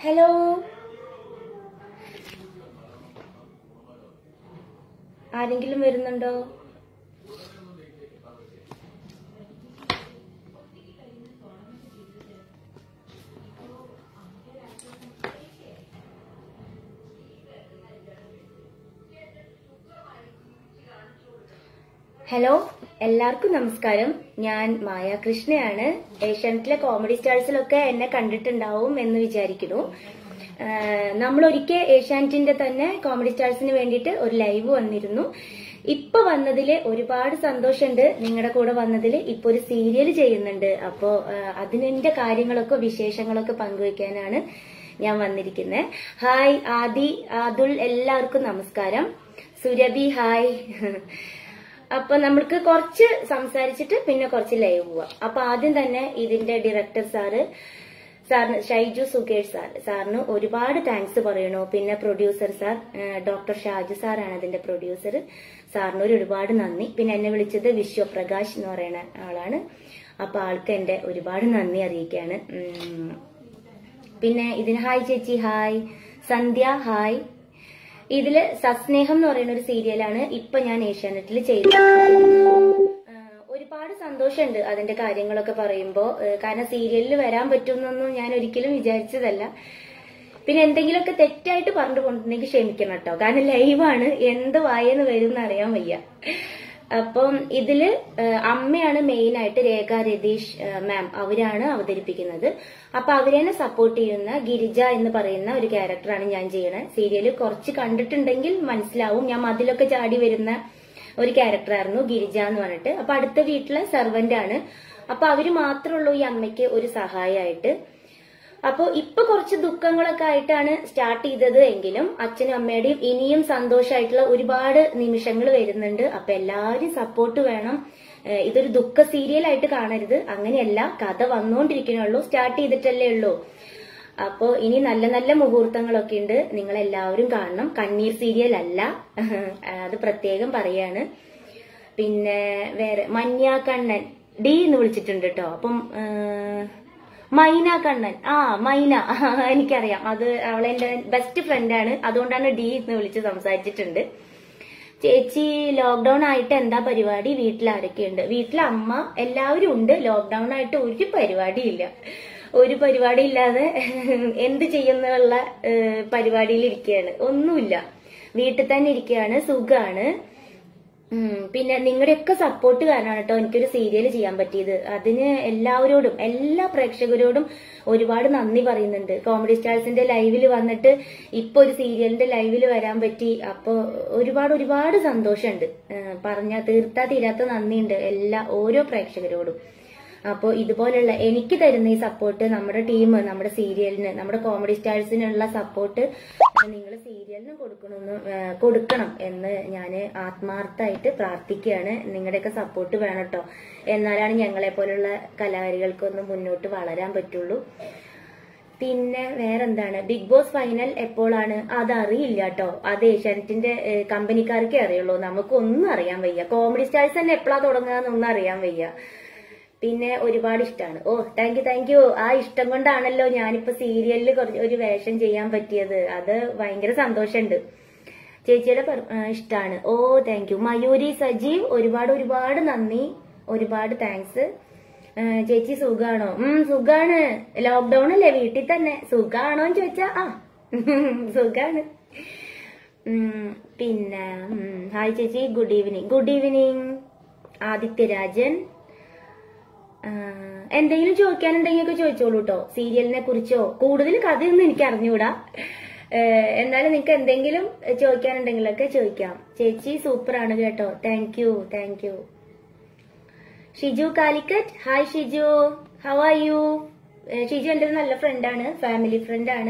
Hello ആരെങ്കിലും വരുന്നുണ്ടോ hello എല്ലാവർക്കും നമസ്കാരം ഞാൻ മായ കൃഷ്ണയാണ് ഏഷ്യാനെറ്റിലെ കോമഡി സ്റ്റാഴ്സിലൊക്കെ എന്നെ കണ്ടിട്ടുണ്ടാവും എന്ന് വിചാരിക്കുന്നു നമ്മൾ ഒരിക്കൽ ഏഷ്യാനെറ്റിന്റെ തന്നെ കോമഡി സ്റ്റാഴ്സിന് വേണ്ടിയിട്ട് ഒരു ലൈവ് വന്നിരുന്നു ഇപ്പൊ വന്നതില് ഒരുപാട് സന്തോഷമുണ്ട് നിങ്ങളുടെ കൂടെ വന്നതിൽ ഇപ്പൊ ഒരു സീരിയൽ ചെയ്യുന്നുണ്ട് അപ്പോ അതിനെന്റെ കാര്യങ്ങളൊക്കെ വിശേഷങ്ങളൊക്കെ പങ്കുവെക്കാനാണ് ഞാൻ വന്നിരിക്കുന്നത് ഹായ് ആദി ആദുൽ എല്ലാവർക്കും നമസ്കാരം സുരഭി ഹായ് അപ്പൊ നമ്മൾക്ക് കുറച്ച് സംസാരിച്ചിട്ട് പിന്നെ കുറച്ച് ലൈവ് പോവാം അപ്പൊ ആദ്യം തന്നെ ഇതിന്റെ ഡയറക്ടർ സാറ് സാറിന് ഷൈജു സുകേഷ് സാർ സാറിന് ഒരുപാട് താങ്ക്സ് പറയണു പിന്നെ പ്രൊഡ്യൂസർ സാർ ഡോക്ടർ ഷാജു സാറാണ് അതിന്റെ പ്രൊഡ്യൂസർ സാറിന് ഒരു ഒരുപാട് നന്ദി പിന്നെ എന്നെ വിളിച്ചത് വിശ്വപ്രകാശ് എന്ന് പറയുന്ന ആളാണ് അപ്പൊ ആൾക്ക് എന്റെ ഒരുപാട് നന്ദി അറിയിക്കാണ് ഉം. പിന്നെ ഇതിന് ഹായ് ചേച്ചി ഹായ് സന്ധ്യ ഹായ് ഇതില് സസ്നേഹം എന്ന് പറയുന്ന ഒരു സീരിയലാണ് ഇപ്പൊ ഞാൻ ഏഷ്യാനെറ്റിൽ ചെയ്തത് ആഹ് ഒരുപാട് സന്തോഷമുണ്ട് അതിന്റെ കാര്യങ്ങളൊക്കെ പറയുമ്പോ ആഹ് കാരണം സീരിയലിൽ വരാൻ പറ്റുമെന്നൊന്നും ഞാൻ ഒരിക്കലും വിചാരിച്ചതല്ല പിന്നെ എന്തെങ്കിലുമൊക്കെ തെറ്റായിട്ട് പറഞ്ഞു കൊണ്ടിട്ടുണ്ടെങ്കിൽ ക്ഷമിക്കണം കേട്ടോ കാരണം ലൈവാണ് എന്ത് വായെന്ന് വരും എന്ന് അറിയാൻ വയ്യ അപ്പം ഇതില് ആഹ് അമ്മയാണ് മെയിൻ ആയിട്ട് രേഖ രതീഷ് ആഹ് മാം അവരാണ് അവതരിപ്പിക്കുന്നത് അപ്പൊ അവരെന്നെ സപ്പോർട്ട് ചെയ്യുന്ന ഗിരിജ എന്ന് പറയുന്ന ഒരു ക്യാരക്ടറാണ് ഞാൻ ചെയ്യണത് സീരിയല് കുറച്ച് കണ്ടിട്ടുണ്ടെങ്കിൽ മനസ്സിലാവും ഞാൻ മതിലൊക്കെ ചാടി വരുന്ന ഒരു ക്യാരക്ടറായിരുന്നു ഗിരിജ എന്ന് പറഞ്ഞിട്ട് അപ്പൊ അടുത്ത വീട്ടിലെ സെർവന്റ് ആണ് അപ്പൊ അവര് മാത്രമുള്ളൂ ഈ അമ്മയ്ക്ക് ഒരു സഹായമായിട്ട് അപ്പോ ഇപ്പൊ കുറച്ച് ദുഃഖങ്ങളൊക്കെ ആയിട്ടാണ് സ്റ്റാർട്ട് ചെയ്തത് എങ്കിലും അച്ഛനും അമ്മയുടെയും ഇനിയും സന്തോഷമായിട്ടുള്ള ഒരുപാട് നിമിഷങ്ങൾ വരുന്നുണ്ട് അപ്പൊ എല്ലാവരും സപ്പോർട്ട് വേണം ഏഹ് ഇതൊരു ദുഃഖ സീരിയൽ ആയിട്ട് കാണരുത് അങ്ങനെയല്ല കഥ വന്നുകൊണ്ടിരിക്കണുള്ളൂ സ്റ്റാർട്ട് ചെയ്തിട്ടല്ലേ ഉള്ളൂ അപ്പോ ഇനി നല്ല നല്ല മുഹൂർത്തങ്ങളൊക്കെ ഉണ്ട് നിങ്ങൾ എല്ലാവരും കാണണം കണ്ണീർ സീരിയൽ അല്ല അത് പ്രത്യേകം പറയാണ് പിന്നെ വേറെ മഞ്ഞാക്കണ്ണൻ ഡി എന്ന് വിളിച്ചിട്ടുണ്ട് കേട്ടോ അപ്പം ഏഹ്, മൈന കണ്ണൻ ആ മൈന എനിക്കറിയാം അത് അവളെന്റെ ബെസ്റ്റ് ഫ്രണ്ടാണ് അതുകൊണ്ടാണ് ഡി എന്ന് വിളിച്ച് സംസാരിച്ചിട്ടുണ്ട് ചേച്ചി ലോക്ക്ഡൌൺ ആയിട്ട് എന്താ പരിപാടി വീട്ടിൽ ആരൊക്കെയുണ്ട് വീട്ടിൽ അമ്മ എല്ലാവരും ഉണ്ട് ലോക്ക്ഡൌൺ ആയിട്ട് ഒരു പരിപാടിയില്ല ഒരു പരിപാടി ഇല്ലാതെ എന്ത് ചെയ്യുന്നുള്ള ഏഹ്, പരിപാടിയിൽ ഇരിക്കുകയാണ് ഒന്നുമില്ല വീട്ടിൽ തന്നെ ഇരിക്കുകയാണ് സുഖാണ് ഉം, പിന്നെ നിങ്ങളുടെയൊക്കെ സപ്പോർട്ട് കാരണമാണ് കേട്ടോ എനിക്കൊരു സീരിയൽ ചെയ്യാൻ പറ്റിയത് അതിന് എല്ലാവരോടും എല്ലാ പ്രേക്ഷകരോടും ഒരുപാട് നന്ദി പറയുന്നുണ്ട് കോമഡി സ്റ്റാർസിന്റെ ലൈവിൽ വന്നിട്ട് ഇപ്പൊ ഒരു സീരിയലിന്റെ ലൈവിൽ വരാൻ പറ്റി അപ്പൊ ഒരുപാട് ഒരുപാട് സന്തോഷമുണ്ട് പറഞ്ഞ തീർത്താ തീരാത്ത നന്ദിയുണ്ട് എല്ലാ ഓരോ പ്രേക്ഷകരോടും അപ്പോൾ ഇതുപോലുള്ള എനിക്ക് തരുന്ന ഈ സപ്പോർട്ട് നമ്മുടെ ടീം നമ്മുടെ സീരിയലിന് നമ്മുടെ കോമഡി സ്റ്റാഴ്സിനുള്ള സപ്പോർട്ട് നിങ്ങൾ സീരിയലിന് കൊടുക്കണമെന്ന് ഏഹ് കൊടുക്കണം എന്ന് ഞാൻ ആത്മാർത്ഥമായിട്ട് പ്രാർത്ഥിക്കുകയാണ് നിങ്ങളുടെയൊക്കെ സപ്പോർട്ട് വേണം കേട്ടോ എന്നാലാണ് ഞങ്ങളെ പോലുള്ള കലാകാരികൾക്കൊന്ന് മുന്നോട്ട് വളരാൻ പറ്റുള്ളൂ പിന്നെ വേറെന്താണ് ബിഗ് ബോസ് ഫൈനൽ എപ്പോഴാണ് അതറിയില്ല കേട്ടോ അത് ഏഷ്യാനെറ്റിന്റെ ഏഹ്, കമ്പനിക്കാർക്കേ അറിയുള്ളൂ നമുക്കൊന്നും അറിയാൻ വയ്യ കോമഡി സ്റ്റാഴ്സ് തന്നെ എപ്പോഴാ തുടങ്ങുകയെന്നൊന്നും അറിയാൻ വയ്യ പിന്നെ ഒരുപാട് ഇഷ്ടമാണ് ഓ താങ്ക് യു താങ്ക് യു ആ ഇഷ്ടം കൊണ്ടാണല്ലോ ഞാനിപ്പോ സീരിയലിൽ കുറച്ച് ഒരു വേഷം ചെയ്യാൻ പറ്റിയത് അത് ഭയങ്കര സന്തോഷമുണ്ട് ചേച്ചിയുടെ പെർ- ആ, ഇഷ്ടാണ് ഓ താങ്ക് യു മയൂരി സജീവ് ഒരുപാട് ഒരുപാട് നന്ദി ഒരുപാട് താങ്ക്സ് ചേച്ചി സുഖാണോ ഉം സുഖാണ് ലോക്ക്ഡൌൺ അല്ലേ വീട്ടിൽ തന്നെ സുഖാണോ എന്ന് ചോദിച്ചാ ആ സുഖാണ് ഉം, പിന്നെ ഉം, ഹായ് ചേച്ചി good evening good evening Adityarajan ആ, എന്തെങ്കിലും ചോദിക്കാനുണ്ടെങ്കിൽ ഒക്കെ ചോദിച്ചോളൂ കേട്ടോ സീരിയലിനെ കുറിച്ചോ കൂടുതൽ കഥയൊന്നും എനിക്ക് അറിഞ്ഞുകൂടാ ഏഹ്, എന്നാലും നിങ്ങൾക്ക് എന്തെങ്കിലും ചോദിക്കാനുണ്ടെങ്കിലൊക്കെ ചോദിക്കാം ചേച്ചി സൂപ്പറാണ് കേട്ടോ thank you thank you Shiju Calicut hi Shiju how are you Shiju എൻ്റെ ഒരു നല്ല ഫ്രണ്ടാണ് ഫാമിലി ഫ്രണ്ടാണ്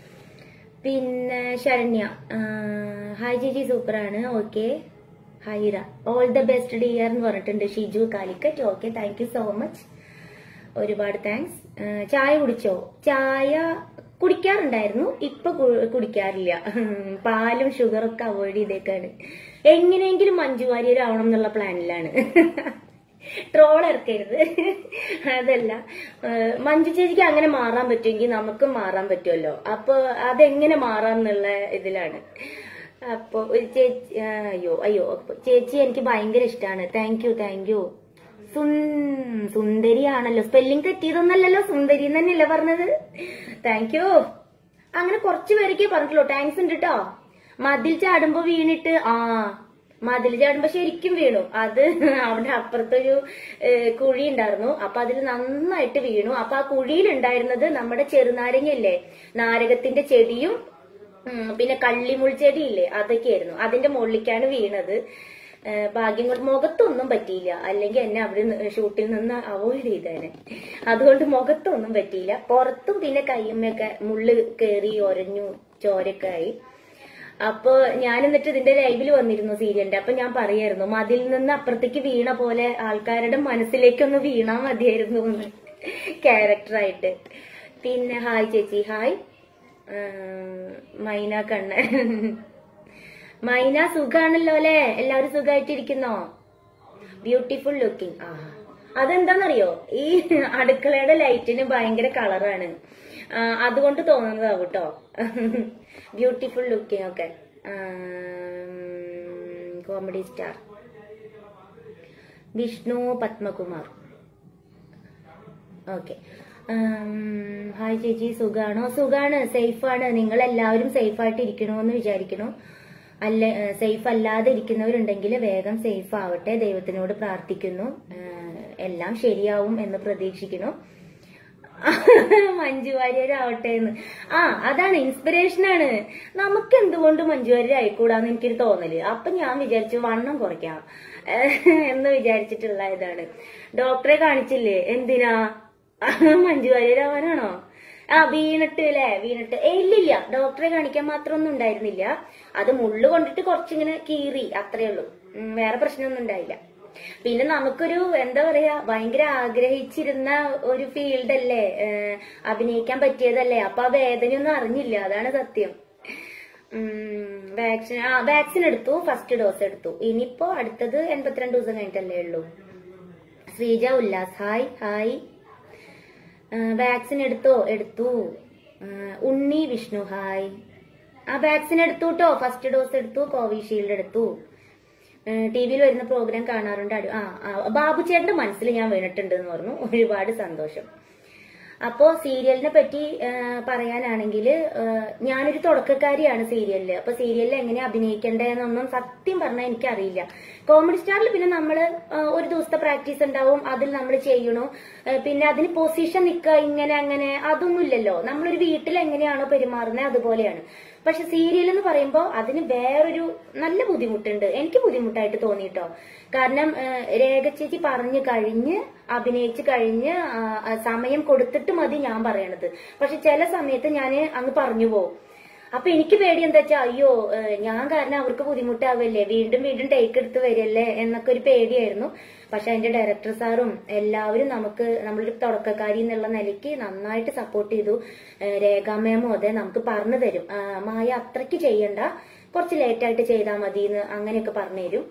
പിന്നെ ശരണ്യ ആ, ഹായ് ചേച്ചി സൂപ്പറാണ് okay Haira all the best dear എന്ന് പറഞ്ഞിട്ടുണ്ട് Shiju Calicut okay thank you so much ഒരുപാട് താങ്ക്സ് ചായ കുടിച്ചോ ചായ കുടിക്കാറുണ്ടായിരുന്നു ഇപ്പൊ കു- കുടിക്കാറില്ല പാലും ഷുഗറൊക്കെ അവോയ്ഡ് ചെയ്തേക്കാണ് എങ്ങനെയെങ്കിലും മഞ്ജു വാര്യരാവണം എന്നുള്ള പ്ലാനിലാണ് ട്രോൾ ഇറക്കരുത് അതല്ല ഏഹ് മഞ്ജു ചേച്ചിക്ക് അങ്ങനെ മാറാൻ പറ്റുമെങ്കിൽ നമുക്കും മാറാൻ പറ്റുമല്ലോ അപ്പൊ അതെങ്ങനെ മാറാന്നുള്ള ഇതിലാണ് അപ്പൊ ഒരു ചേച്ചി ആ, അയ്യോ അയ്യോ അപ്പൊ ചേച്ചി എനിക്ക് ഭയങ്കര ഇഷ്ടമാണ് താങ്ക് യു താങ്ക് യു സുന്ദരിയാണല്ലോ സ്പെല്ലിംഗ് തെറ്റിയതൊന്നല്ലല്ലോ സുന്ദരി തന്നെയല്ലേ പറഞ്ഞത് താങ്ക് യു അങ്ങനെ കുറച്ചു പേരൊക്കെ പറഞ്ഞിട്ടുള്ളൂ താങ്ക്സ് ഉണ്ട് കേട്ടോ മതിൽ ചാടുമ്പോ വീണിട്ട് ആ മതിൽ ചാടുമ്പോ ശരിക്കും വീണു അത് അവിടെ അപ്പുറത്തൊരു ഏഹ്, കുഴി ഉണ്ടായിരുന്നു അപ്പൊ അതിൽ നന്നായിട്ട് വീണു അപ്പൊ ആ കുഴിയിൽ ഉണ്ടായിരുന്നത് നമ്മുടെ ചെറുനാരങ്ങയില്ലേ നാരകത്തിന്റെ ചെടിയും ഉം, പിന്നെ കള്ളിമുൾ ചെടിയില്ലേ അതൊക്കെയായിരുന്നു അതിന്റെ മുകളിലേക്കാണ് വീണത് ഏഹ്, ഭാഗ്യം കൊണ്ട് മുഖത്തൊന്നും പറ്റിയില്ല അല്ലെങ്കിൽ എന്നെ അവിടെ നിന്ന് ഷൂട്ടിൽ നിന്ന് അവോയ്ഡ് ചെയ്തേനെ അതുകൊണ്ട് മുഖത്തൊന്നും പറ്റിയില്ല പുറത്തും പിന്നെ കയ്യമ്മയൊക്കെ മുള്ള് കേറി ഒരഞ്ഞു ചോരൊക്കെ ആയി അപ്പൊ ഞാൻ എന്നിട്ട് ഇതിന്റെ ലൈവിൽ വന്നിരുന്നു സീരിയലിന്റെ അപ്പൊ ഞാൻ പറയായിരുന്നു മതിൽ നിന്ന് അപ്പുറത്തേക്ക് വീണ പോലെ ആൾക്കാരുടെ മനസ്സിലേക്കൊന്ന് വീണാ മതിയായിരുന്നു എന്ന് ക്യാരക്ടറായിട്ട് പിന്നെ ഹായ് ചേച്ചി ഹായ് ഉം, മൈന കണ്ണൻ മൈന സുഖാണല്ലോ അല്ലെ എല്ലാവരും സുഖമായിട്ടിരിക്കുന്നോ ബ്യൂട്ടിഫുൾ ലുക്കിംഗ് ആ അതെന്താന്നറിയോ ഈ അടുക്കളയുടെ ലൈറ്റിന് ഭയങ്കര കളറാണ് അതുകൊണ്ട് തോന്നുന്നതാവും കേട്ടോ ബ്യൂട്ടിഫുൾ ലുക്കിംഗ് ഒക്കെ comedy star Vishnu Padmakumar okay hi ചേച്ചി സുഖാണോ സുഖാണ് സേഫാണ് നിങ്ങൾ എല്ലാവരും സേഫായിട്ട് ഇരിക്കണമെന്ന് വിചാരിക്കണു അല്ല സേഫ് അല്ലാതെ ഇരിക്കുന്നവരുണ്ടെങ്കിൽ വേഗം സേഫ് ആവട്ടെ ദൈവത്തിനോട് പ്രാർത്ഥിക്കുന്നു ഏഹ്, എല്ലാം ശരിയാവും എന്ന് പ്രതീക്ഷിക്കുന്നു മഞ്ജു വാര്യരാവട്ടെ എന്ന് ആ അതാണ് ഇൻസ്പിറേഷൻ ആണ് നമുക്ക് എന്തുകൊണ്ട് മഞ്ജു വാര്യർ ആയിക്കൂടാന്ന് എനിക്കൊരു തോന്നല് അപ്പൊ ഞാൻ വിചാരിച്ചു വണ്ണം കുറയ്ക്കാം ഏഹ്, എന്ന് വിചാരിച്ചിട്ടുള്ള ഇതാണ് ഡോക്ടറെ കാണിച്ചില്ലേ എന്തിനാ മഞ്ജു വാര്യരാവാനാണോ ആ വീണിട്ട് അല്ലേ വീണിട്ട് ഏ ഇല്ലില്ല ഡോക്ടറെ കാണിക്കാൻ മാത്രമൊന്നും ഉണ്ടായിരുന്നില്ല അത് മുള്ളു കൊണ്ടിട്ട് കുറച്ചിങ്ങനെ കീറി അത്രേ ഉള്ളൂ ഉം, വേറെ പ്രശ്നമൊന്നും ഉണ്ടായില്ല പിന്നെ നമുക്കൊരു എന്താ പറയാ ഭയങ്കര ആഗ്രഹിച്ചിരുന്ന ഒരു ഫീൽഡ് അല്ലേ ഏഹ്, അഭിനയിക്കാൻ പറ്റിയതല്ലേ അപ്പൊ ആ വേദനയൊന്നും അറിഞ്ഞില്ല അതാണ് സത്യം വാക്സിൻ ആ വാക്സിൻ എടുത്തു ഫസ്റ്റ് ഡോസ് എടുത്തു ഇനിയിപ്പോ അടുത്തത് എൺപത്തിരണ്ട് ദിവസം കഴിഞ്ഞിട്ടല്ലേ ഉള്ളൂ Sreeja Ullas hi hi vaccine എടുത്തോ എടുത്തു ആ, ഉണ്ണി വിഷ്ണു ഹായ് ആ വാക്സിൻ എടുത്തു കേട്ടോ ഫസ്റ്റ് ഡോസ് എടുത്തു കോവിഷീൽഡ് എടുത്തു ടി വിയിൽ വരുന്ന പ്രോഗ്രാം കാണാറുണ്ട് അടി- ആ ആ, ബാബു ചേട്ടന്റെ മനസ്സിൽ ഞാൻ വീണിട്ടുണ്ട് എന്ന് പറഞ്ഞു ഒരുപാട് സന്തോഷം അപ്പോ സീരിയലിനെ പറ്റി ആ, പറയാനാണെങ്കിൽ ഞാനൊരു തുടക്കക്കാരിയാണ് സീരിയലില് അപ്പൊ സീരിയലിൽ എങ്ങനെ അഭിനയിക്കണ്ടേന്നൊന്നും സത്യം പറഞ്ഞാൽ എനിക്കറിയില്ല കോമഡി സ്റ്റാറിൽ പിന്നെ നമ്മള് ആ, ഒരു ദിവസത്തെ പ്രാക്ടീസ് ഉണ്ടാവും അതിൽ നമ്മൾ ചെയ്യണു ആ, പിന്നെ അതിന് പൊസിഷൻ നിൽക്കുക ഇങ്ങനെ അങ്ങനെ അതൊന്നും ഇല്ലല്ലോ നമ്മളൊരു വീട്ടിൽ എങ്ങനെയാണോ പെരുമാറുന്നത് അതുപോലെയാണ് പക്ഷെ സീരിയൽ എന്ന് പറയുമ്പോൾ അതിന് വേറൊരു നല്ല ബുദ്ധിമുട്ടുണ്ട് എനിക്ക് ബുദ്ധിമുട്ടായിട്ട് തോന്നിട്ടോ കാരണം ആ, രേഖ ചേച്ചി പറഞ്ഞു കഴിഞ്ഞ് അഭിനയിച്ച് കഴിഞ്ഞ് ആ, ആ, സമയം കൊടുത്തിട്ട് മതി ഞാൻ പറയണത് പക്ഷെ ചില സമയത്ത് ഞാൻ അങ്ങ് പറഞ്ഞു പോകും അപ്പൊ എനിക്ക് പേടി എന്താ വെച്ചാ അയ്യോ ഏഹ് ഞാൻ കാരണം അവർക്ക് ബുദ്ധിമുട്ടാവല്ലേ വീണ്ടും വീണ്ടും ടേക്ക് എടുത്ത് വരല്ലേ എന്നൊക്കെ ഒരു പേടിയായിരുന്നു പക്ഷെ അതിന്റെ ഡയറക്ടർ സാറും എല്ലാവരും നമുക്ക് നമ്മളൊരു തുടക്കക്കാരി എന്നുള്ള നിലയ്ക്ക് നന്നായിട്ട് സപ്പോർട്ട് ചെയ്തു ഏഹ് രേഖാമേമോ അതെ നമുക്ക് പറഞ്ഞു തരും ആ, മായ അത്രയ്ക്ക് ചെയ്യണ്ട കുറച്ച് ലേറ്റ് ആയിട്ട് ചെയ്താൽ മതി എന്ന് അങ്ങനെയൊക്കെ പറഞ്ഞു തരും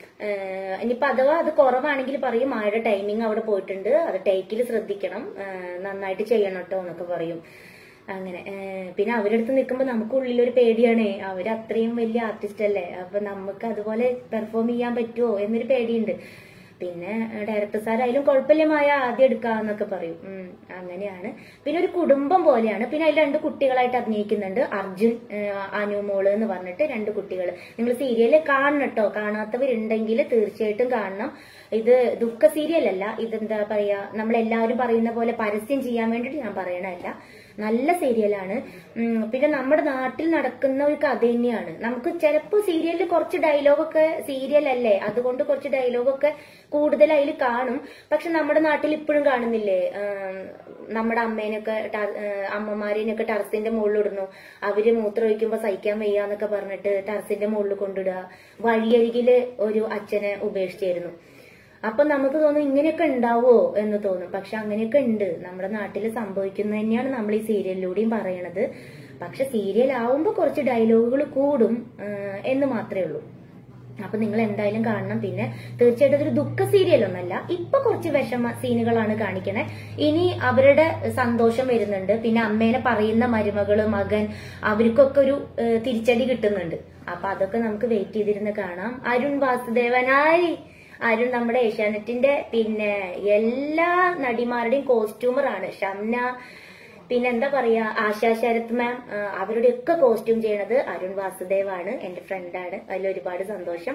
ഏഹ് ഇനിയിപ്പോ അഥവാ അത് കുറവാണെങ്കിൽ പറയും ആയുടെ ടൈമിംഗ് അവിടെ പോയിട്ടുണ്ട് അത് ടേക്കിൽ ശ്രദ്ധിക്കണം ഏഹ് നന്നായിട്ട് ചെയ്യണം കേട്ടോ എന്നൊക്കെ പറയും അങ്ങനെ ഏഹ് പിന്നെ അവരടുത്ത് നിൽക്കുമ്പോൾ നമുക്ക് ഉള്ളിലൊരു പേടിയാണ് അവർ അത്രയും വലിയ ആർട്ടിസ്റ്റ് അല്ലേ അപ്പൊ നമുക്ക് അതുപോലെ പെർഫോം ചെയ്യാൻ പറ്റുമോ എന്നൊരു പേടിയുണ്ട് പിന്നെ ഡയറക്ടർ സാറായാലും കുഴപ്പമില്ല മായ ആദ്യം എടുക്കാന്നൊക്കെ പറയും ഉം, അങ്ങനെയാണ് പിന്നെ ഒരു കുടുംബം പോലെയാണ് പിന്നെ അതിൽ രണ്ട് കുട്ടികളായിട്ട് അഭിനയിക്കുന്നുണ്ട് അർജുൻ ഏഹ്, അനു മോള് എന്ന് പറഞ്ഞിട്ട് രണ്ട് കുട്ടികൾ നിങ്ങൾ സീരിയല് കാണണം കേട്ടോ കാണാത്തവരുണ്ടെങ്കിൽ തീർച്ചയായിട്ടും കാണണം ഇത് ദുഃഖ സീരിയൽ അല്ല ഇതെന്താ പറയാ നമ്മൾ എല്ലാവരും പറയുന്ന പോലെ പരസ്യം ചെയ്യാൻ വേണ്ടിയിട്ട് ഞാൻ പറയണല്ല നല്ല സീരിയലാണ് ഉം, പിന്നെ നമ്മുടെ നാട്ടിൽ നടക്കുന്ന ഒരു കഥ തന്നെയാണ് നമുക്ക് ചിലപ്പോൾ സീരിയലിൽ കുറച്ച് ഡയലോഗൊക്കെ സീരിയൽ അല്ലേ അതുകൊണ്ട് കുറച്ച് ഡയലോഗൊക്കെ കൂടുതൽ അതിൽ കാണും പക്ഷെ നമ്മുടെ നാട്ടിൽ ഇപ്പോഴും കാണുന്നില്ലേ ആം, നമ്മുടെ അമ്മേനൊക്കെ ട- ആ, അമ്മമാരേനൊക്കെ ടെറസിന്റെ മുകളിൽ ഇടുന്നു അവര് മൂത്രം ഒഴിക്കുമ്പോ സഹിക്കാൻ വയ്യാന്നൊക്കെ പറഞ്ഞിട്ട് ടെറസിന്റെ മുകളിൽ കൊണ്ടിടുക വഴിയരികില് ഒരു അച്ഛനെ ഉപേക്ഷിച്ചിരുന്നു അപ്പൊ നമുക്ക് തോന്നും ഇങ്ങനെയൊക്കെ ഉണ്ടാവോ എന്ന് തോന്നും പക്ഷെ അങ്ങനെയൊക്കെ ഉണ്ട് നമ്മുടെ നാട്ടിൽ സംഭവിക്കുന്നത് തന്നെയാണ് നമ്മൾ ഈ സീരിയലിലൂടെയും പറയണത് പക്ഷെ സീരിയൽ ആവുമ്പോ കുറച്ച് ഡയലോഗുകൾ കൂടും ആ, എന്ന് മാത്രമേ ഉള്ളൂ അപ്പൊ നിങ്ങൾ എന്തായാലും കാണണം പിന്നെ തീർച്ചയായിട്ടും ഇതൊരു ദുഃഖ സീരിയൽ ഒന്നല്ല ഇപ്പൊ കുറച്ച് വിഷമ സീനുകളാണ് കാണിക്കണേ ഇനി അവരുടെ സന്തോഷം വരുന്നുണ്ട് പിന്നെ അമ്മേനെ പറയുന്ന മരുമകള് മകൻ അവർക്കൊക്കെ ഒരു ഏഹ്, തിരിച്ചടി കിട്ടുന്നുണ്ട് അപ്പൊ അതൊക്കെ നമുക്ക് വെയിറ്റ് ചെയ്തിരുന്ന് കാണാം അരുൺ വാസുദേവനായി അരുൺ നമ്മുടെ ഏഷ്യാനെറ്റിന്റെ പിന്നെ എല്ലാ നടിമാരുടെയും കോസ്റ്റ്യൂമറാണ് ഷംന പിന്നെ എന്താ പറയാ ആശാ ശരത് മാം അവരുടെയൊക്കെ കോസ്റ്റ്യൂം ചെയ്യണത് അരുൺ വാസുദേവാണ് എന്റെ ഫ്രണ്ടാണ് അതിൽ ഒരുപാട് സന്തോഷം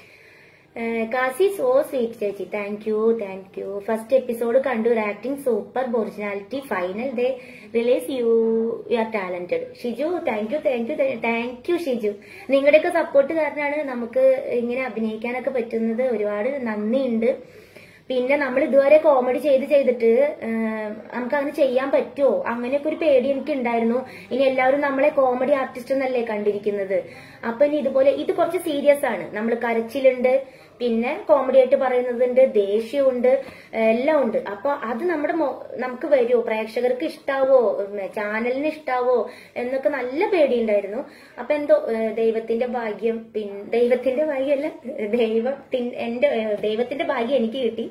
ഏഹ് കാസി സോ സ്വീറ്റ് ചേച്ചി thank you thank you first episode കണ്ടു ആക്ടിംഗ് സൂപ്പർ ഒറിജിനാലിറ്റി ഫൈനൽ ദേ release you you are talented Shiju thank you thank you thank you Shiju നിങ്ങളുടെയൊക്കെ സപ്പോർട്ട് കാരണമാണ് നമുക്ക് ഇങ്ങനെ അഭിനയിക്കാനൊക്കെ പറ്റുന്നത് ഒരുപാട് നന്ദിയുണ്ട് പിന്നെ നമ്മൾ ഇതുവരെ കോമഡി ചെയ്ത് ചെയ്തിട്ട് ഏഹ്, നമുക്ക് അങ്ങനെ ചെയ്യാൻ പറ്റുമോ അങ്ങനെയൊക്കെ ഒരു പേടി എനിക്ക് ഉണ്ടായിരുന്നു ഇനി എല്ലാവരും നമ്മളെ കോമഡി ആർട്ടിസ്റ്റ് എന്നല്ലേ കണ്ടിരിക്കുന്നത് അപ്പൊ ഇനി ഇതുപോലെ ഇത് കുറച്ച് സീരിയസ് ആണ് നമ്മൾ കരച്ചിലുണ്ട് പിന്നെ കോമഡി ആയിട്ട് പറയുന്നതുണ്ട് ദേഷ്യമുണ്ട് ഏഹ്, എല്ലാം ഉണ്ട് അപ്പൊ അത് നമ്മുടെ മൊ- നമുക്ക് വരുമോ പ്രേക്ഷകർക്ക് ഇഷ്ടാവോ ഉം, ചാനലിന് ഇഷ്ടാവോ എന്നൊക്കെ നല്ല പേടിയുണ്ടായിരുന്നു അപ്പൊ എന്തോ ഏഹ്, ദൈവത്തിന്റെ ഭാഗ്യം പിന്നെ ദൈവത്തിന്റെ ഭാഗ്യമല്ല ദൈവത്തിൻ എന്റെ ഏഹ്, ദൈവത്തിന്റെ ഭാഗ്യം എനിക്ക് കിട്ടി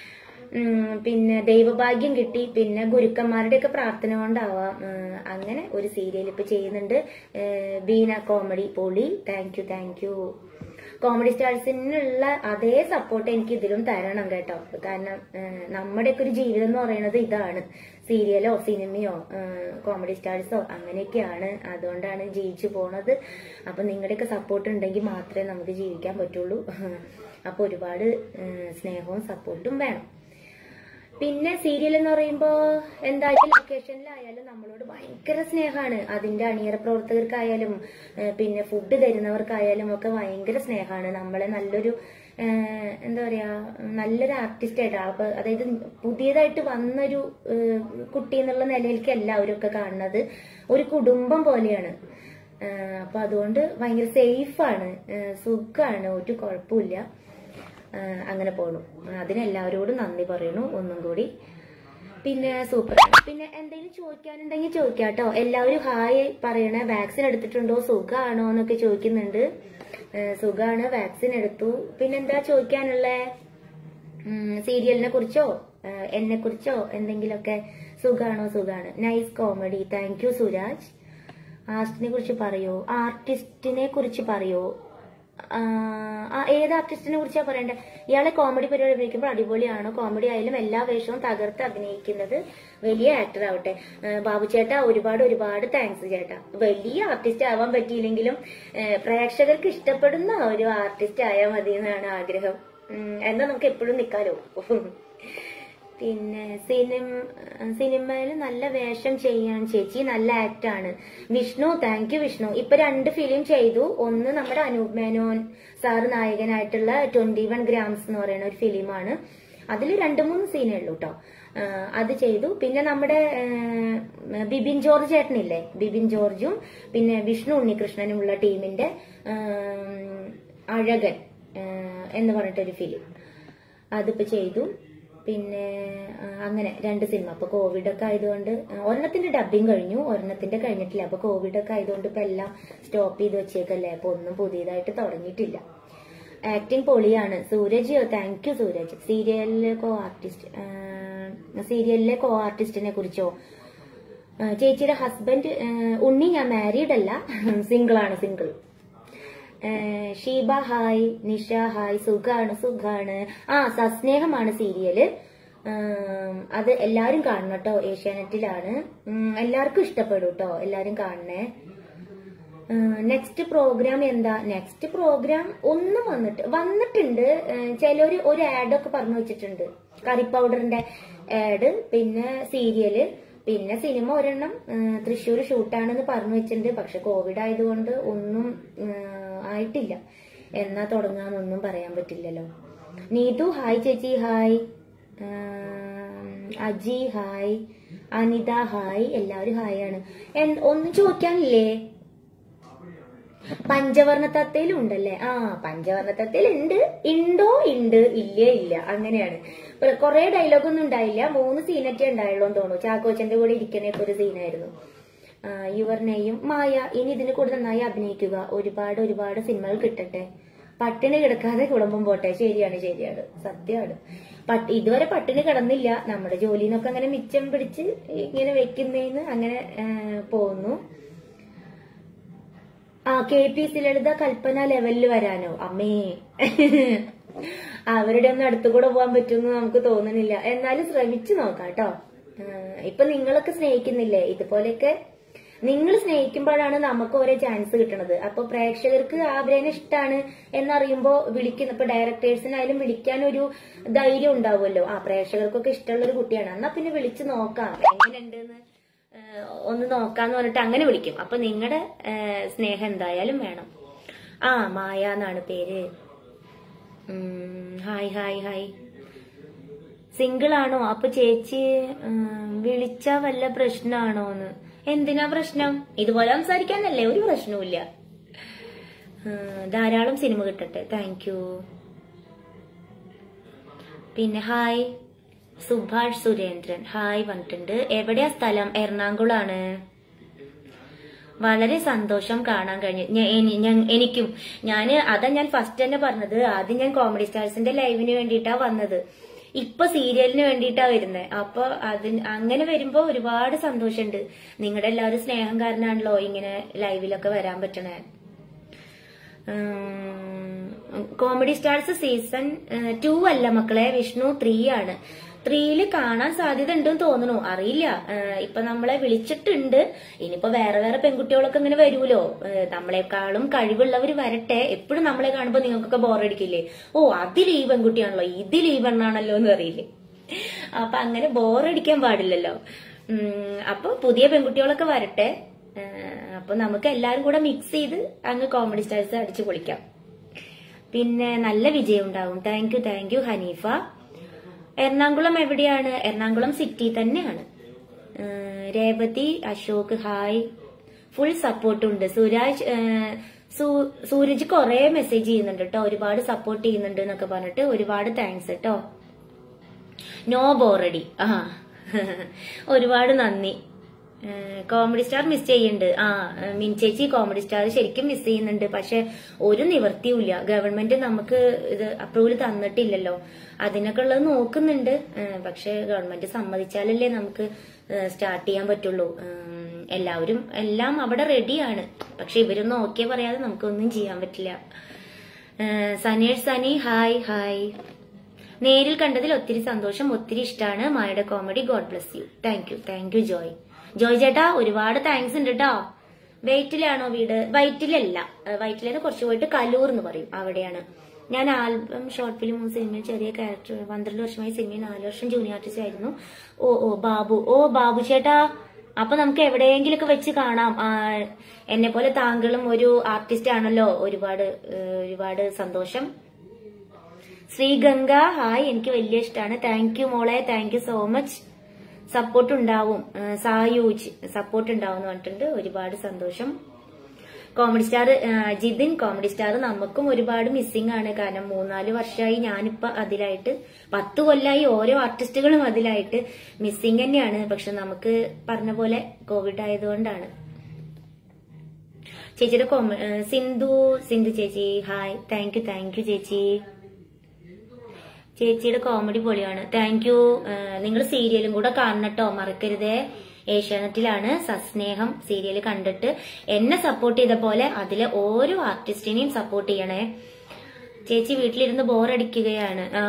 ഉം, പിന്നെ ദൈവഭാഗ്യം കിട്ടി പിന്നെ ഗുരുക്കന്മാരുടെ ഒക്കെ പ്രാർത്ഥന കൊണ്ടാവാം ഉം, അങ്ങനെ ഒരു സീരിയൽ ഇപ്പൊ ചെയ്യുന്നുണ്ട് ഏഹ്, ബീന കോമഡി പൊളി thank you thank you comedy സ്റ്റാർസിനുള്ള അതേ സപ്പോർട്ട് എനിക്ക് ഇതിലും തരണം കേട്ടോ കാരണം ഏഹ്, നമ്മുടെയൊക്കെ ഒരു ജീവിതം എന്ന് പറയുന്നത് ഇതാണ് സീരിയലോ സിനിമയോ ഏഹ്, കോമഡി സ്റ്റാർസോ അങ്ങനെയൊക്കെയാണ് അതുകൊണ്ടാണ് ജീവിച്ചു പോണത് അപ്പൊ നിങ്ങളുടെയൊക്കെ സപ്പോർട്ട് ഉണ്ടെങ്കിൽ മാത്രമേ നമുക്ക് ജീവിക്കാൻ പറ്റുള്ളൂ അപ്പൊ ഒരുപാട് ഏഹ്, സ്നേഹവും സപ്പോർട്ടും വേണം പിന്നെ സീരിയൽ എന്ന് പറയുമ്പോ എന്തായാലും ലൊക്കേഷനിലായാലും നമ്മളോട് ഭയങ്കര സ്നേഹമാണ് അതിന്റെ അണിയറ പ്രവർത്തകർക്കായാലും ഏഹ് പിന്നെ ഫുഡ് തരുന്നവർക്കായാലും ഒക്കെ ഭയങ്കര സ്നേഹമാണ് നമ്മളെ നല്ലൊരു ഏഹ് എന്താ പറയാ നല്ലൊരു ആർട്ടിസ്റ്റ് ആയിട്ട് അപ്പൊ അതായത് പുതിയതായിട്ട് വന്നൊരു ഏഹ് കുട്ടി എന്നുള്ള നിലയിലേക്കല്ല അവരൊക്കെ കാണുന്നത് ഒരു കുടുംബം പോലെയാണ് ഏഹ് അപ്പൊ അതുകൊണ്ട് ഭയങ്കര സേഫാണ് സുഖമാണ് ഒരു കുഴപ്പമില്ല ആഹ് അങ്ങനെ പോണു അതിനെല്ലാവരോടും നന്ദി പറയണു ഒന്നും കൂടി പിന്നെ സൂപ്പർ പിന്നെ എന്തെങ്കിലും ചോദിക്കാനുണ്ടെങ്കിൽ ചോദിക്കാട്ടോ എല്ലാവരും ഹായ് പറയണേ വാക്സിൻ എടുത്തിട്ടുണ്ടോ സുഖാണോ എന്നൊക്കെ ചോദിക്കുന്നുണ്ട് ആഹ് സുഖാണ് വാക്സിൻ എടുത്തു പിന്നെന്താ ചോദിക്കാനുള്ളേ സീരിയലിനെ കുറിച്ചോ എന്നെ കുറിച്ചോ എന്തെങ്കിലുമൊക്കെ സുഖാണോ സുഖാണ് nice comedy thank you Suraj ആർട്ടിനെ കുറിച്ച് പറയോ ആർട്ടിസ്റ്റിനെ കുറിച്ച് പറയോ ആ, ആ, ഏത് ആർട്ടിസ്റ്റിനെ കുറിച്ചാ പറയണ്ടേ ഇയാളെ കോമഡി പരിപാടി അഭിനയിക്കുമ്പോൾ അടിപൊളിയാണോ കോമഡി ആയാലും എല്ലാ വേഷവും തകർത്ത് അഭിനയിക്കുന്നത് വലിയ ആക്ടർ ആവട്ടെ ആ, ബാബു ചേട്ടാ ഒരുപാട് ഒരുപാട് താങ്ക്സ് ചേട്ടാ വലിയ ആർട്ടിസ്റ്റ് ആവാൻ പറ്റിയില്ലെങ്കിലും ഏ, പ്രേക്ഷകർക്ക് ഇഷ്ടപ്പെടുന്ന ഒരു ആർട്ടിസ്റ്റ് ആയാൽ മതി എന്നാണ് ആഗ്രഹം ഉം, എന്നാ നമുക്ക് എപ്പോഴും നിക്കാലോ പിന്നെ സിനിമ സിനിമയിൽ നല്ല വേഷം ചെയ്യാൻ ചേച്ചി നല്ല ആക്ട് ആണ് വിഷ്ണു താങ്ക് യു വിഷ്ണു ഇപ്പൊ രണ്ട് ഫിലിം ചെയ്തു ഒന്ന് നമ്മുടെ അനൂപ് മേനോൻ സാറ് നായകനായിട്ടുള്ള ട്വന്റി വൺ ഗ്രാംസ് എന്ന് പറയുന്ന ഒരു ഫിലിമാണ് അതിൽ രണ്ട് മൂന്ന് സീനേ ഉള്ളൂ കേട്ടോ അത് ചെയ്തു പിന്നെ നമ്മുടെ ആ, ബിബിൻ ജോർജ് ചേട്ടനില്ലേ ബിബിൻ ജോർജും പിന്നെ വിഷ്ണു ഉണ്ണികൃഷ്ണനും ഉള്ള ടീമിന്റെ ആ, അഴകൻ ആ, എന്ന് പറഞ്ഞിട്ടൊരു ഫിലിം അതിപ്പോ ചെയ്തു പിന്നെ ആ, അങ്ങനെ രണ്ട് സിനിമ അപ്പൊ കോവിഡ് ഒക്കെ ആയതുകൊണ്ട് ആ, ഒരെണ്ണത്തിന്റെ ഡബിങ് കഴിഞ്ഞു ഒരെണ്ണത്തിന്റെ കഴിഞ്ഞിട്ടില്ല അപ്പൊ കോവിഡ് ഒക്കെ ആയതുകൊണ്ട് ഇപ്പൊ എല്ലാം സ്റ്റോപ്പ് ചെയ്ത് വെച്ചേക്കല്ലേ അപ്പൊ ഒന്നും പുതിയതായിട്ട് തുടങ്ങിയിട്ടില്ല ആക്ടിങ് പൊളിയാണ് സൂരജ് താങ്ക് യു സൂരജ് സീരിയലിലെ കോ ആർട്ടിസ്റ്റ് സീരിയലിലെ കോ ആർട്ടിസ്റ്റിനെ കുറിച്ചോ ആ, ചേച്ചിയുടെ ഹസ്ബൻഡ് ഉണ്ണി ഞാൻ മാരീഡ് അല്ല സിംഗിൾ ആണ് സിംഗിൾ ഏഹ് ഷീബ ഹായ് നിഷ ഹായ് സുഖാണ് സുഖാണ് ആ സസ്നേഹമാണ് സീരിയല് ഉം, അത് എല്ലാരും കാണണം കേട്ടോ ഏഷ്യാനെറ്റിലാണ് ഉം, എല്ലാവർക്കും ഇഷ്ടപ്പെടും കേട്ടോ എല്ലാരും കാണണേ നെക്സ്റ്റ് പ്രോഗ്രാം എന്താ നെക്സ്റ്റ് പ്രോഗ്രാം ഒന്നും വന്നിട്ട് വന്നിട്ടുണ്ട് ഏഹ് ചിലര് ഒരു ആഡൊക്കെ പറഞ്ഞു വെച്ചിട്ടുണ്ട് കറി പൗഡറിന്റെ ആഡ് പിന്നെ സീരിയല് പിന്നെ സിനിമ ഒരെണ്ണം ഏഹ് തൃശ്ശൂർ ഷൂട്ടാണെന്ന് പറഞ്ഞു വെച്ചിട്ടുണ്ട് പക്ഷെ കോവിഡ് ആയതുകൊണ്ട് ഒന്നും ഏഹ് ആയിട്ടില്ല എന്നാ തുടങ്ങാന്നൊന്നും പറയാൻ പറ്റില്ലല്ലോ നീതു ഹായ് ചേച്ചി ഹായ് ഏഹ് അജി ഹായ് അനിത ഹായ് എല്ലാവരും ഹായ് ആണ് എൻ- ഒന്നും ചോദിക്കാനില്ലേ പഞ്ചവർണ്ണ തത്തയിലും ഉണ്ടല്ലേ ആ പഞ്ചവർണ്ണ തത്തയിൽ ഉണ്ട് ഉണ്ടോ ഉണ്ട് ഇല്ലേ ഇല്ല അങ്ങനെയാണ് കുറെ ഡയലോഗ് ഒന്നും ഉണ്ടായില്ല മൂന്ന് സീനൊക്കെ ഉണ്ടായുള്ളൂ എന്ന് തോന്നുന്നു ചാക്കോച്ചന്റെ കൂടെ ഇരിക്കണേക്ക് ഒരു സീനായിരുന്നു യുവർ നെയ്യും മായ ഇനി ഇതിന് കൂടെ നന്നായി അഭിനയിക്കുക ഒരുപാട് ഒരുപാട് സിനിമകൾ കിട്ടട്ടെ പട്ടിണി കിടക്കാതെ കുടുംബം പോട്ടെ ശരിയാണ് ശരിയാണ് സത്യമാണ് പട്ട് ഇതുവരെ പട്ടിണി കിടന്നില്ല നമ്മുടെ ജോലിന്നൊക്കെ അങ്ങനെ മിച്ചം പിടിച്ച് ഇങ്ങനെ വെക്കുന്നേന്ന് അങ്ങനെ ആ, പോകുന്നു ആ K P C Lalitha Kalpana ലെവലിൽ വരാനോ അമ്മേ അവരുടെ ഒന്നും അടുത്തു കൂടെ പോകാൻ പറ്റുമെന്ന് നമുക്ക് തോന്നുന്നില്ല എന്നാലും ശ്രമിച്ചു നോക്കാം കേട്ടോ ഇപ്പൊ നിങ്ങളൊക്കെ സ്നേഹിക്കുന്നില്ലേ ഇതുപോലെയൊക്കെ നിങ്ങൾ സ്നേഹിക്കുമ്പോഴാണ് നമുക്ക് ഓരോ ചാൻസ് കിട്ടണത് അപ്പൊ പ്രേക്ഷകർക്ക് ആഗ്രഹം ഇഷ്ടമാണ് എന്നറിയുമ്പോ വിളിക്കുന്ന ഇപ്പൊ ഡയറക്ടേഴ്സിനായാലും വിളിക്കാൻ ഒരു ധൈര്യം ഉണ്ടാവുമല്ലോ ആ പ്രേക്ഷകർക്കൊക്കെ ഇഷ്ടമുള്ള ഒരു കുട്ടിയാണ് എന്നാ പിന്നെ വിളിച്ചു നോക്കാം എങ്ങനെയുണ്ടെന്ന് ഏഹ് ഒന്ന് നോക്കാന്ന് പറഞ്ഞിട്ട് അങ്ങനെ വിളിക്കും അപ്പൊ നിങ്ങളുടെ സ്നേഹം എന്തായാലും വേണം ആ മായ എന്നാണ് പേര് ഉം, ഹായ് ഹായ് ഹായ് സിംഗിൾ ആണോ അപ്പൊ ചേച്ചി ഉം, വിളിച്ചാ വല്ല പ്രശ്നമാണോന്ന് എന്തിനാ പ്രശ്നം ഇതുപോലെ സംസാരിക്കാനല്ലേ ഒരു പ്രശ്നവുമില്ല ഉം, ധാരാളം സിനിമ കിട്ടട്ടെ താങ്ക് യു പിന്നെ ഹായ് സുഭാഷ് സുരേന്ദ്രൻ ഹായ് വന്നിട്ടുണ്ട് എവിടെയാ സ്ഥലം എറണാകുളാണ് വളരെ സന്തോഷം കാണാൻ കഴിഞ്ഞു ഞ- എനി- ഞ- എനിക്കും ഞാൻ അതാ ഞാൻ ഫസ്റ്റ് തന്നെ പറഞ്ഞത് ആദ്യം ഞാൻ കോമഡി സ്റ്റാർസിന്റെ ലൈവിന് വേണ്ടിയിട്ടാ വന്നത് ഇപ്പൊ സീരിയലിന് വേണ്ടിയിട്ടാ വരുന്നത് അപ്പൊ അതിന് അങ്ങനെ വരുമ്പോ ഒരുപാട് സന്തോഷമുണ്ട് നിങ്ങളുടെ എല്ലാവരും സ്നേഹം കാരണമാണല്ലോ ഇങ്ങനെ ലൈവിലൊക്കെ വരാൻ പറ്റണേ കോമഡി സ്റ്റാർസ് സീസൺ ടു അല്ല മക്കളെ വിഷ്ണു ത്രീ ആണ് ത്രീയില് കാണാൻ സാധ്യത ഉണ്ടെന്ന് തോന്നുന്നു അറിയില്ല ഏഹ് ഇപ്പൊ നമ്മളെ വിളിച്ചിട്ടുണ്ട് ഇനിയിപ്പോ വേറെ വേറെ പെൺകുട്ടികളൊക്കെ ഇങ്ങനെ വരുമല്ലോ ഏഹ് നമ്മളെക്കാളും കഴിവുള്ളവർ വരട്ടെ എപ്പോഴും നമ്മളെ കാണുമ്പോ നിങ്ങൾക്കൊക്കെ ബോറടിക്കില്ലേ ഓ അതിൽ ഈ പെൺകുട്ടിയാണല്ലോ ഇതിൽ ഈ പെണ്ണാണല്ലോ എന്ന് അറിയില്ലേ അപ്പൊ അങ്ങനെ ബോറടിക്കാൻ പാടില്ലല്ലോ ഉം, അപ്പൊ പുതിയ പെൺകുട്ടികളൊക്കെ വരട്ടെ ഏഹ് അപ്പൊ നമുക്ക് എല്ലാരും കൂടെ മിക്സ് ചെയ്ത് അങ്ങ് കോമഡി സ്റ്റാർസ് അടിച്ചു പൊളിക്കാം പിന്നെ നല്ല വിജയം ഉണ്ടാവും thank you thank you Haneefa Ernakulam എവിടെയാണ് എറണാകുളം സിറ്റി തന്നെയാണ് ഏഹ് Revathi Ashok hi full support ഉണ്ട് സുരാജ് ഏഹ് സൂ- സൂരജ് കുറെ മെസ്സേജ് ചെയ്യുന്നുണ്ട് കേട്ടോ ഒരുപാട് സപ്പോർട്ട് ചെയ്യുന്നുണ്ട് എന്നൊക്കെ പറഞ്ഞിട്ട് ഒരുപാട് താങ്ക്സ് കേട്ടോ നോ ബോറടി ആ ഒരുപാട് നന്ദി കോമഡി സ്റ്റാർ മിസ് ചെയ്യുന്നുണ്ട് ആ മിൻ ചേച്ചി കോമഡി സ്റ്റാർ ശരിക്കും മിസ് ചെയ്യുന്നുണ്ട് പക്ഷെ ഒരു നിവർത്തിയുമില്ല ഗവൺമെന്റ് നമുക്ക് ഇത് അപ്രൂവൽ തന്നിട്ടില്ലല്ലോ അതിനൊക്കെ ഉള്ളത് നോക്കുന്നുണ്ട് ഏഹ് പക്ഷെ ഗവൺമെന്റ് സമ്മതിച്ചാലല്ലേ നമുക്ക് സ്റ്റാർട്ട് ചെയ്യാൻ പറ്റുള്ളൂ ഉം, എല്ലാവരും എല്ലാം അവിടെ റെഡിയാണ് പക്ഷെ ഇവരൊന്നും ഓക്കെ പറയാതെ നമുക്കൊന്നും ചെയ്യാൻ പറ്റില്ല ഏഹ് സനേഷ് സനി ഹായ് ഹായ് നേരിൽ കണ്ടതിൽ ഒത്തിരി സന്തോഷം ഒത്തിരി ഇഷ്ടമാണ് മായയുടെ comedy god bless you thank you thank you Joy Joy ചേട്ടാ ഒരുപാട് താങ്ക്സ് ഉണ്ട് കേട്ടോ വൈറ്റിലാണോ വീട് വൈറ്റിലല്ല ഏഹ് വൈറ്റിലേന്ന് കുറച്ച് പോയിട്ട് കലൂർ എന്ന് പറയും അവിടെയാണ് ഞാൻ ആൽബം ഷോർട്ട് ഫിലിം സിനിമയിൽ ചെറിയ ക്യാരക്ടർ പന്ത്രണ്ട് വർഷമായി സിനിമയിൽ നാല് വർഷം ജൂനിയർ ആർട്ടിസ്റ്റ് ആയിരുന്നു ഓ ഓ ബാബു ഓ ബാബു ചേട്ടാ അപ്പൊ നമുക്ക് എവിടെയെങ്കിലൊക്കെ വെച്ച് കാണാം ആ, എന്നെ പോലെ താങ്കളും ഒരു ആർട്ടിസ്റ്റ് ആണല്ലോ ഒരുപാട് ഏഹ്, ഒരുപാട് സന്തോഷം ശ്രീഗംഗ ഹായ് എനിക്ക് വലിയ ഇഷ്ടമാണ് താങ്ക് യു മോളെ thank you so much support ഉണ്ടാവും ആ, സായൂജ് സപ്പോർട്ട് ഉണ്ടാവും എന്ന് പറഞ്ഞിട്ടുണ്ട് ഒരുപാട് സന്തോഷം comedy star Jithin comedy star നമുക്കും ഒരുപാട് മിസ്സിംഗ് ആണ് കാരണം മൂന്നാല് വർഷമായി ഞാനിപ്പോ അതിലായിട്ട് പത്ത് കൊല്ലായി ഓരോ ആർട്ടിസ്റ്റുകളും അതിലായിട്ട് മിസ്സിംഗ് തന്നെയാണ് പക്ഷെ നമുക്ക് പറഞ്ഞ പോലെ കോവിഡ് ആയതുകൊണ്ടാണ് ചേച്ചിയുടെ കോമ ആ, സിന്ധു സിന്ധു ചേച്ചി hi thank you thank you ചേച്ചി ചേച്ചിയുടെ കോമഡി പൊളിയാണ് താങ്ക് യു നിങ്ങൾ സീരിയലും കൂടെ കാണണട്ടോ മറക്കരുതേ ഏഷ്യാനെറ്റിലാണ് സസ്നേഹം സീരിയൽ കണ്ടിട്ട് എന്നെ സപ്പോർട്ട് ചെയ്ത പോലെ അതിലെ ഓരോ ആർട്ടിസ്റ്റിനെയും സപ്പോർട്ട് ചെയ്യണേ ചേച്ചി വീട്ടിലിരുന്ന് ബോറടിക്കുകയാണ് ആ,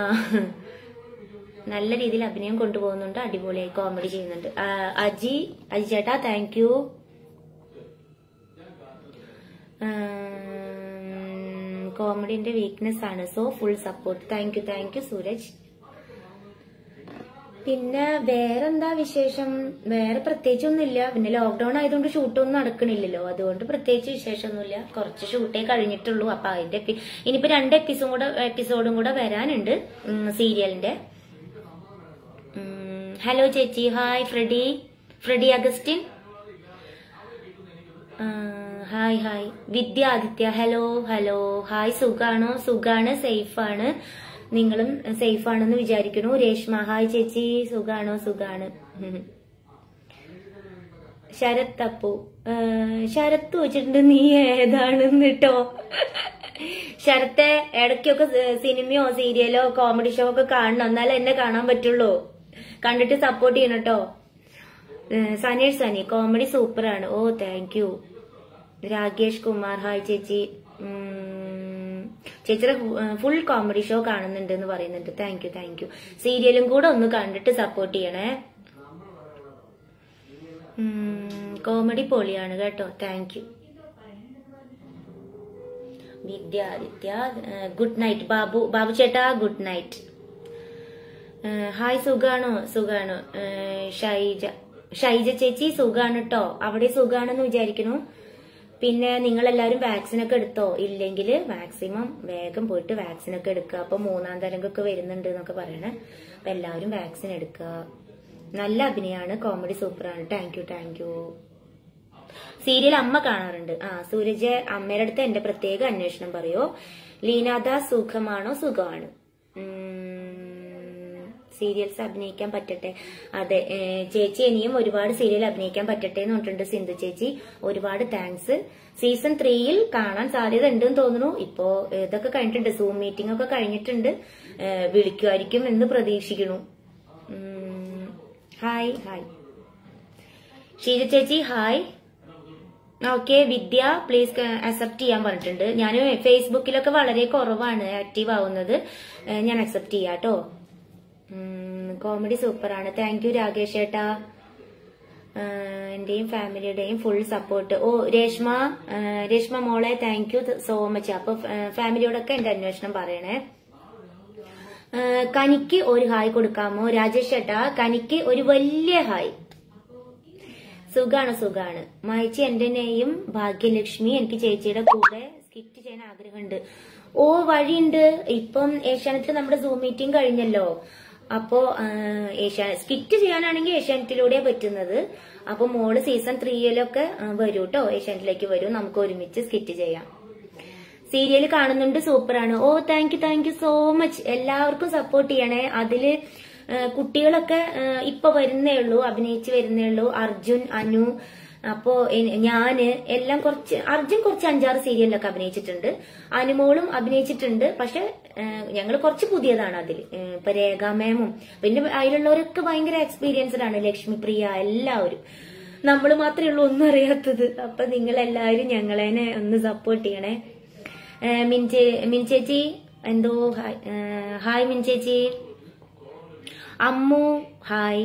നല്ല രീതിയിൽ അഭിനയം കൊണ്ടുപോകുന്നുണ്ട് അടിപൊളിയായി കോമഡി ചെയ്യുന്നുണ്ട് ആ, അജി അജി ചേട്ടാ താങ്ക് യു കോമഡിന്റെ വീക്ക്നെസ് ആണ് so full support thank you thank you Sooraj പിന്നെ വേറെന്താ വിശേഷം വേറെ പ്രത്യേകിച്ചൊന്നുമില്ല പിന്നെ ലോക്ക്ഡൌൺ ആയതുകൊണ്ട് ഷൂട്ടൊന്നും നടക്കണില്ലല്ലോ അതുകൊണ്ട് പ്രത്യേകിച്ച് വിശേഷമൊന്നുമില്ല കുറച്ച് ഷൂട്ടേ കഴിഞ്ഞിട്ടുള്ളൂ അപ്പൊ അതിന്റെ എപ്പി- ഇനിയിപ്പോ രണ്ട് എപ്പിസോഡും കൂടെ എപ്പിസോഡും കൂടെ വരാനുണ്ട് ഉം, സീരിയലിന്റെ ഉം, ഹലോ ചേച്ചി ഹായ് ഫ്രെഡി ഫ്രെഡി അഗസ്റ്റിൻ ആ, hi hi Vidya Aditya hello hello hi സുഖാണോ സുഖാണ് സേഫാണ് നിങ്ങളും സേഫ് ആണെന്ന് വിചാരിക്കുന്നു രേഷ്മ ഹായ് ചേച്ചി സുഖാണോ സുഖാണ് ഉം. ശരത് അപ്പു ആ, ശരത്ത് വെച്ചിട്ടുണ്ട് നീ ഏതാണെന്ന് കേട്ടോ ശരത്തെ ഇടയ്ക്കൊക്കെ സ- സിനിമയോ സീരിയലോ കോമഡി ഷോ ഒക്കെ കാണണം എന്നാലേ എന്നെ കാണാൻ പറ്റുള്ളൂ കണ്ടിട്ട് സപ്പോർട്ട് ചെയ്യണം കേട്ടോ സനീഷ് സനി കോമഡി സൂപ്പറാണ് ഓ thank you Rakesh Kumar hi ചേച്ചി ഉം, ചേച്ചിയുടെ ഫുൾ കോമഡി ഷോ കാണുന്നുണ്ട് എന്ന് പറയുന്നുണ്ട് താങ്ക് യു താങ്ക് യു സീരിയലും കൂടെ ഒന്ന് കണ്ടിട്ട് സപ്പോർട്ട് ചെയ്യണേ കോമഡി പൊളിയാണ് കേട്ടോ thank you Vidyaditya good night Babu Babu ചേട്ടാ ഗുഡ് നൈറ്റ് ഹായ് സുഖാണോ സുഖാണോ ഏഹ് ഷൈജ ഷൈജ ചേച്ചി സുഖാണ് കേട്ടോ അവിടെ സുഖാണെന്ന് വിചാരിക്കണു പിന്നെ നിങ്ങൾ എല്ലാവരും വാക്സിൻ ഒക്കെ എടുത്തോ ഇല്ലെങ്കിൽ മാക്സിമം വേഗം പോയിട്ട് വാക്സിൻ ഒക്കെ എടുക്കുക അപ്പൊ മൂന്നാം തരംഗമൊക്കെ വരുന്നുണ്ട് എന്നൊക്കെ പറയണേ അപ്പൊ എല്ലാവരും വാക്സിൻ എടുക്കുക നല്ല അഭിനയമാണ് കോമഡി സൂപ്പറാണ് thank you thank you serial അമ്മ കാണാറുണ്ട് ആ സൂരജ് അമ്മയുടെ അടുത്ത് എന്റെ പ്രത്യേക അന്വേഷണം പറയോ ലീനാദാസ് സുഖമാണോ സുഖമാണ് സീരിയൽസ് അഭിനയിക്കാൻ പറ്റട്ടെ അതെ ഏ, ചേച്ചി ഇനിയും ഒരുപാട് സീരിയൽ അഭിനയിക്കാൻ പറ്റട്ടെ എന്ന് പറഞ്ഞിട്ടുണ്ട് സിന്ധു ചേച്ചി ഒരുപാട് താങ്ക്സ് സീസൺ ത്രീയിൽ കാണാൻ സാധ്യത ഉണ്ടെന്ന് തോന്നുന്നു ഇപ്പോ ഇതൊക്കെ കഴിഞ്ഞിട്ടുണ്ട് സൂം മീറ്റിംഗ് ഒക്കെ കഴിഞ്ഞിട്ടുണ്ട് ഏ, വിളിക്കുമായിരിക്കും എന്ന് പ്രതീക്ഷിക്കുന്നു ഉം, ഹായ് ഹായ് ഷീജ ചേച്ചി hi okay Vidya please accept ചെയ്യാൻ പറഞ്ഞിട്ടുണ്ട് ഞാൻ ഫേസ്ബുക്കിലൊക്കെ വളരെ കുറവാണ് ആക്റ്റീവ് ആവുന്നത് ഏഹ് ഞാൻ അക്സെപ്റ്റ് ചെയ്യാം കേട്ടോ കോമഡി സൂപ്പറാണ് താങ്ക് യു രാകേഷ് ഏട്ടാ ഏഹ് എന്റെയും ഫാമിലിയുടെയും ഫുൾ സപ്പോർട്ട് ഓ രേഷ്മ ഏഹ് രേഷ്മ മോളെ താങ്ക് യു സോ മച്ച് അപ്പൊ ഏഹ് ഫാമിലിയോടൊക്കെ എന്റെ അന്വേഷണം പറയണേ ഏഹ് കനിക്ക് ഒരു ഹായ് കൊടുക്കാമോ രാജേഷ് ഏട്ടാ കനിക്ക് ഒരു വലിയ ഹായ് സുഖാണ് സുഖാണ് മായച്ചി എന്റെനെയും ഭാഗ്യലക്ഷ്മി എനിക്ക് ചേച്ചിയുടെ കൂടെ സ്കിറ്റ് ചെയ്യാൻ ആഗ്രഹമുണ്ട് ഓ വഴിയുണ്ട് ഇപ്പം ഏഷ്യാനെറ്റിൽ നമ്മുടെ സൂം മീറ്റിംഗ് കഴിഞ്ഞല്ലോ അപ്പോ ആഹ്, ഏഷ്യാ സ്കിറ്റ് ചെയ്യാനാണെങ്കിൽ ഏഷ്യാനെറ്റിലൂടെ പറ്റുന്നത് അപ്പൊ മോള് സീസൺ ത്രീയിലൊക്കെ വരൂ കേട്ടോ ഏഷ്യാനെറ്റിലേക്ക് വരൂ നമുക്ക് ഒരുമിച്ച് സ്കിറ്റ് ചെയ്യാം സീരിയൽ കാണുന്നുണ്ട് സൂപ്പറാണ് ഓ thank you thank you so much എല്ലാവർക്കും സപ്പോർട്ട് ചെയ്യണേ അതില് ആ, കുട്ടികളൊക്കെ ആ, ഇപ്പൊ വരുന്നേ ഉള്ളൂ അഭിനയിച്ച് വരുന്നേ ഉള്ളൂ അർജുൻ അനു അപ്പോ എ- ഞാന് എല്ലാം കുറച്ച് അർജുൻ കുറച്ച് അഞ്ചാറ് സീരിയലിലൊക്കെ അഭിനയിച്ചിട്ടുണ്ട് അനുമോളും അഭിനയിച്ചിട്ടുണ്ട് പക്ഷെ ഞങ്ങൾ കുറച്ച് പുതിയതാണ് അതിൽ ഇപ്പൊ രേഖ മേമും പിന്നെ അതിലുള്ളവരൊക്കെ ഭയങ്കര എക്സ്പീരിയൻസ്ഡ് ആണ് ലക്ഷ്മി പ്രിയ എല്ലാവരും നമ്മൾ മാത്രമേ ഉള്ളൂ ഒന്നും അറിയാത്തത് അപ്പൊ നിങ്ങൾ എല്ലാവരും ഞങ്ങളെന്നെ ഒന്ന് സപ്പോർട്ട് ചെയ്യണേ ഏ, മിൻചേ മിൻചേച്ചി എന്തോ ഹായ് ഏ, ഹായ് മിൻചേച്ചി അമ്മു ഹായ്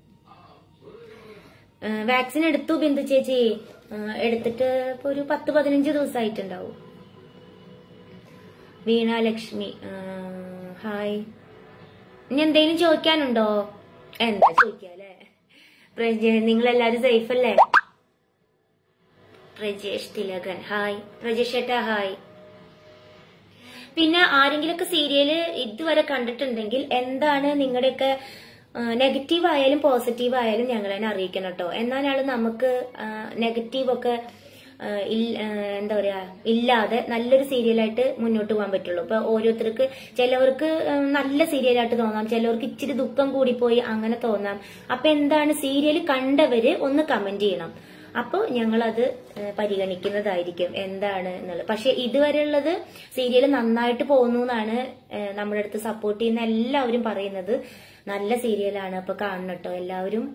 ഏ, വാക്സിൻ എടുത്തു ബിന്ദു ചേച്ചി ഏ, എടുത്തിട്ട് ഇപ്പൊ ഒരു പത്ത് പതിനഞ്ച് ദിവസമായിട്ടുണ്ടാവും വീണ ലക്ഷ്മി ഏ, ഹായ് ഇനി എന്തെങ്കിലും ചോദിക്കാനുണ്ടോ എന്താ ചോദിക്കാല്ലേ നിങ്ങൾ എല്ലാരും സേഫ് അല്ലേ പ്രജേഷ് തിലകൻ ഹായ് പ്രജേഷ് ഏട്ടാ ഹായ് പിന്നെ ആരെങ്കിലുമൊക്കെ സീരിയല് ഇതുവരെ കണ്ടിട്ടുണ്ടെങ്കിൽ എന്താണ് നിങ്ങളുടെയൊക്കെ നെഗറ്റീവ് ആയാലും പോസിറ്റീവ് ആയാലും ഞങ്ങളെ അറിയിക്കണം കേട്ടോ എന്നാലാണ് നമുക്ക് നെഗറ്റീവ് ഒക്കെ ആ, ഇൽ- ആ, എന്താ പറയാ ഇല്ലാതെ നല്ലൊരു സീരിയലായിട്ട് മുന്നോട്ട് പോകാൻ പറ്റുള്ളൂ ഇപ്പൊ ഓരോരുത്തർക്ക് ചിലവർക്ക് ആ, നല്ല സീരിയലായിട്ട് തോന്നാം ചിലവർക്ക് ഇച്ചിരി ദുഃഖം കൂടിപ്പോയി അങ്ങനെ തോന്നാം അപ്പൊ എന്താണ് സീരിയൽ കണ്ടവര് ഒന്ന് കമന്റ് ചെയ്യണം അപ്പോൾ ഞങ്ങളത് ഏഹ്, പരിഗണിക്കുന്നതായിരിക്കും എന്താണ് എന്നുള്ളത് പക്ഷെ ഇതുവരെയുള്ളത് സീരിയൽ നന്നായിട്ട് പോകുന്നു എന്നാണ് ഏഹ്, നമ്മുടെ അടുത്ത് സപ്പോർട്ട് ചെയ്യുന്ന എല്ലാവരും പറയുന്നത് നല്ല സീരിയലാണ് അപ്പൊ കാണണം കേട്ടോ എല്ലാവരും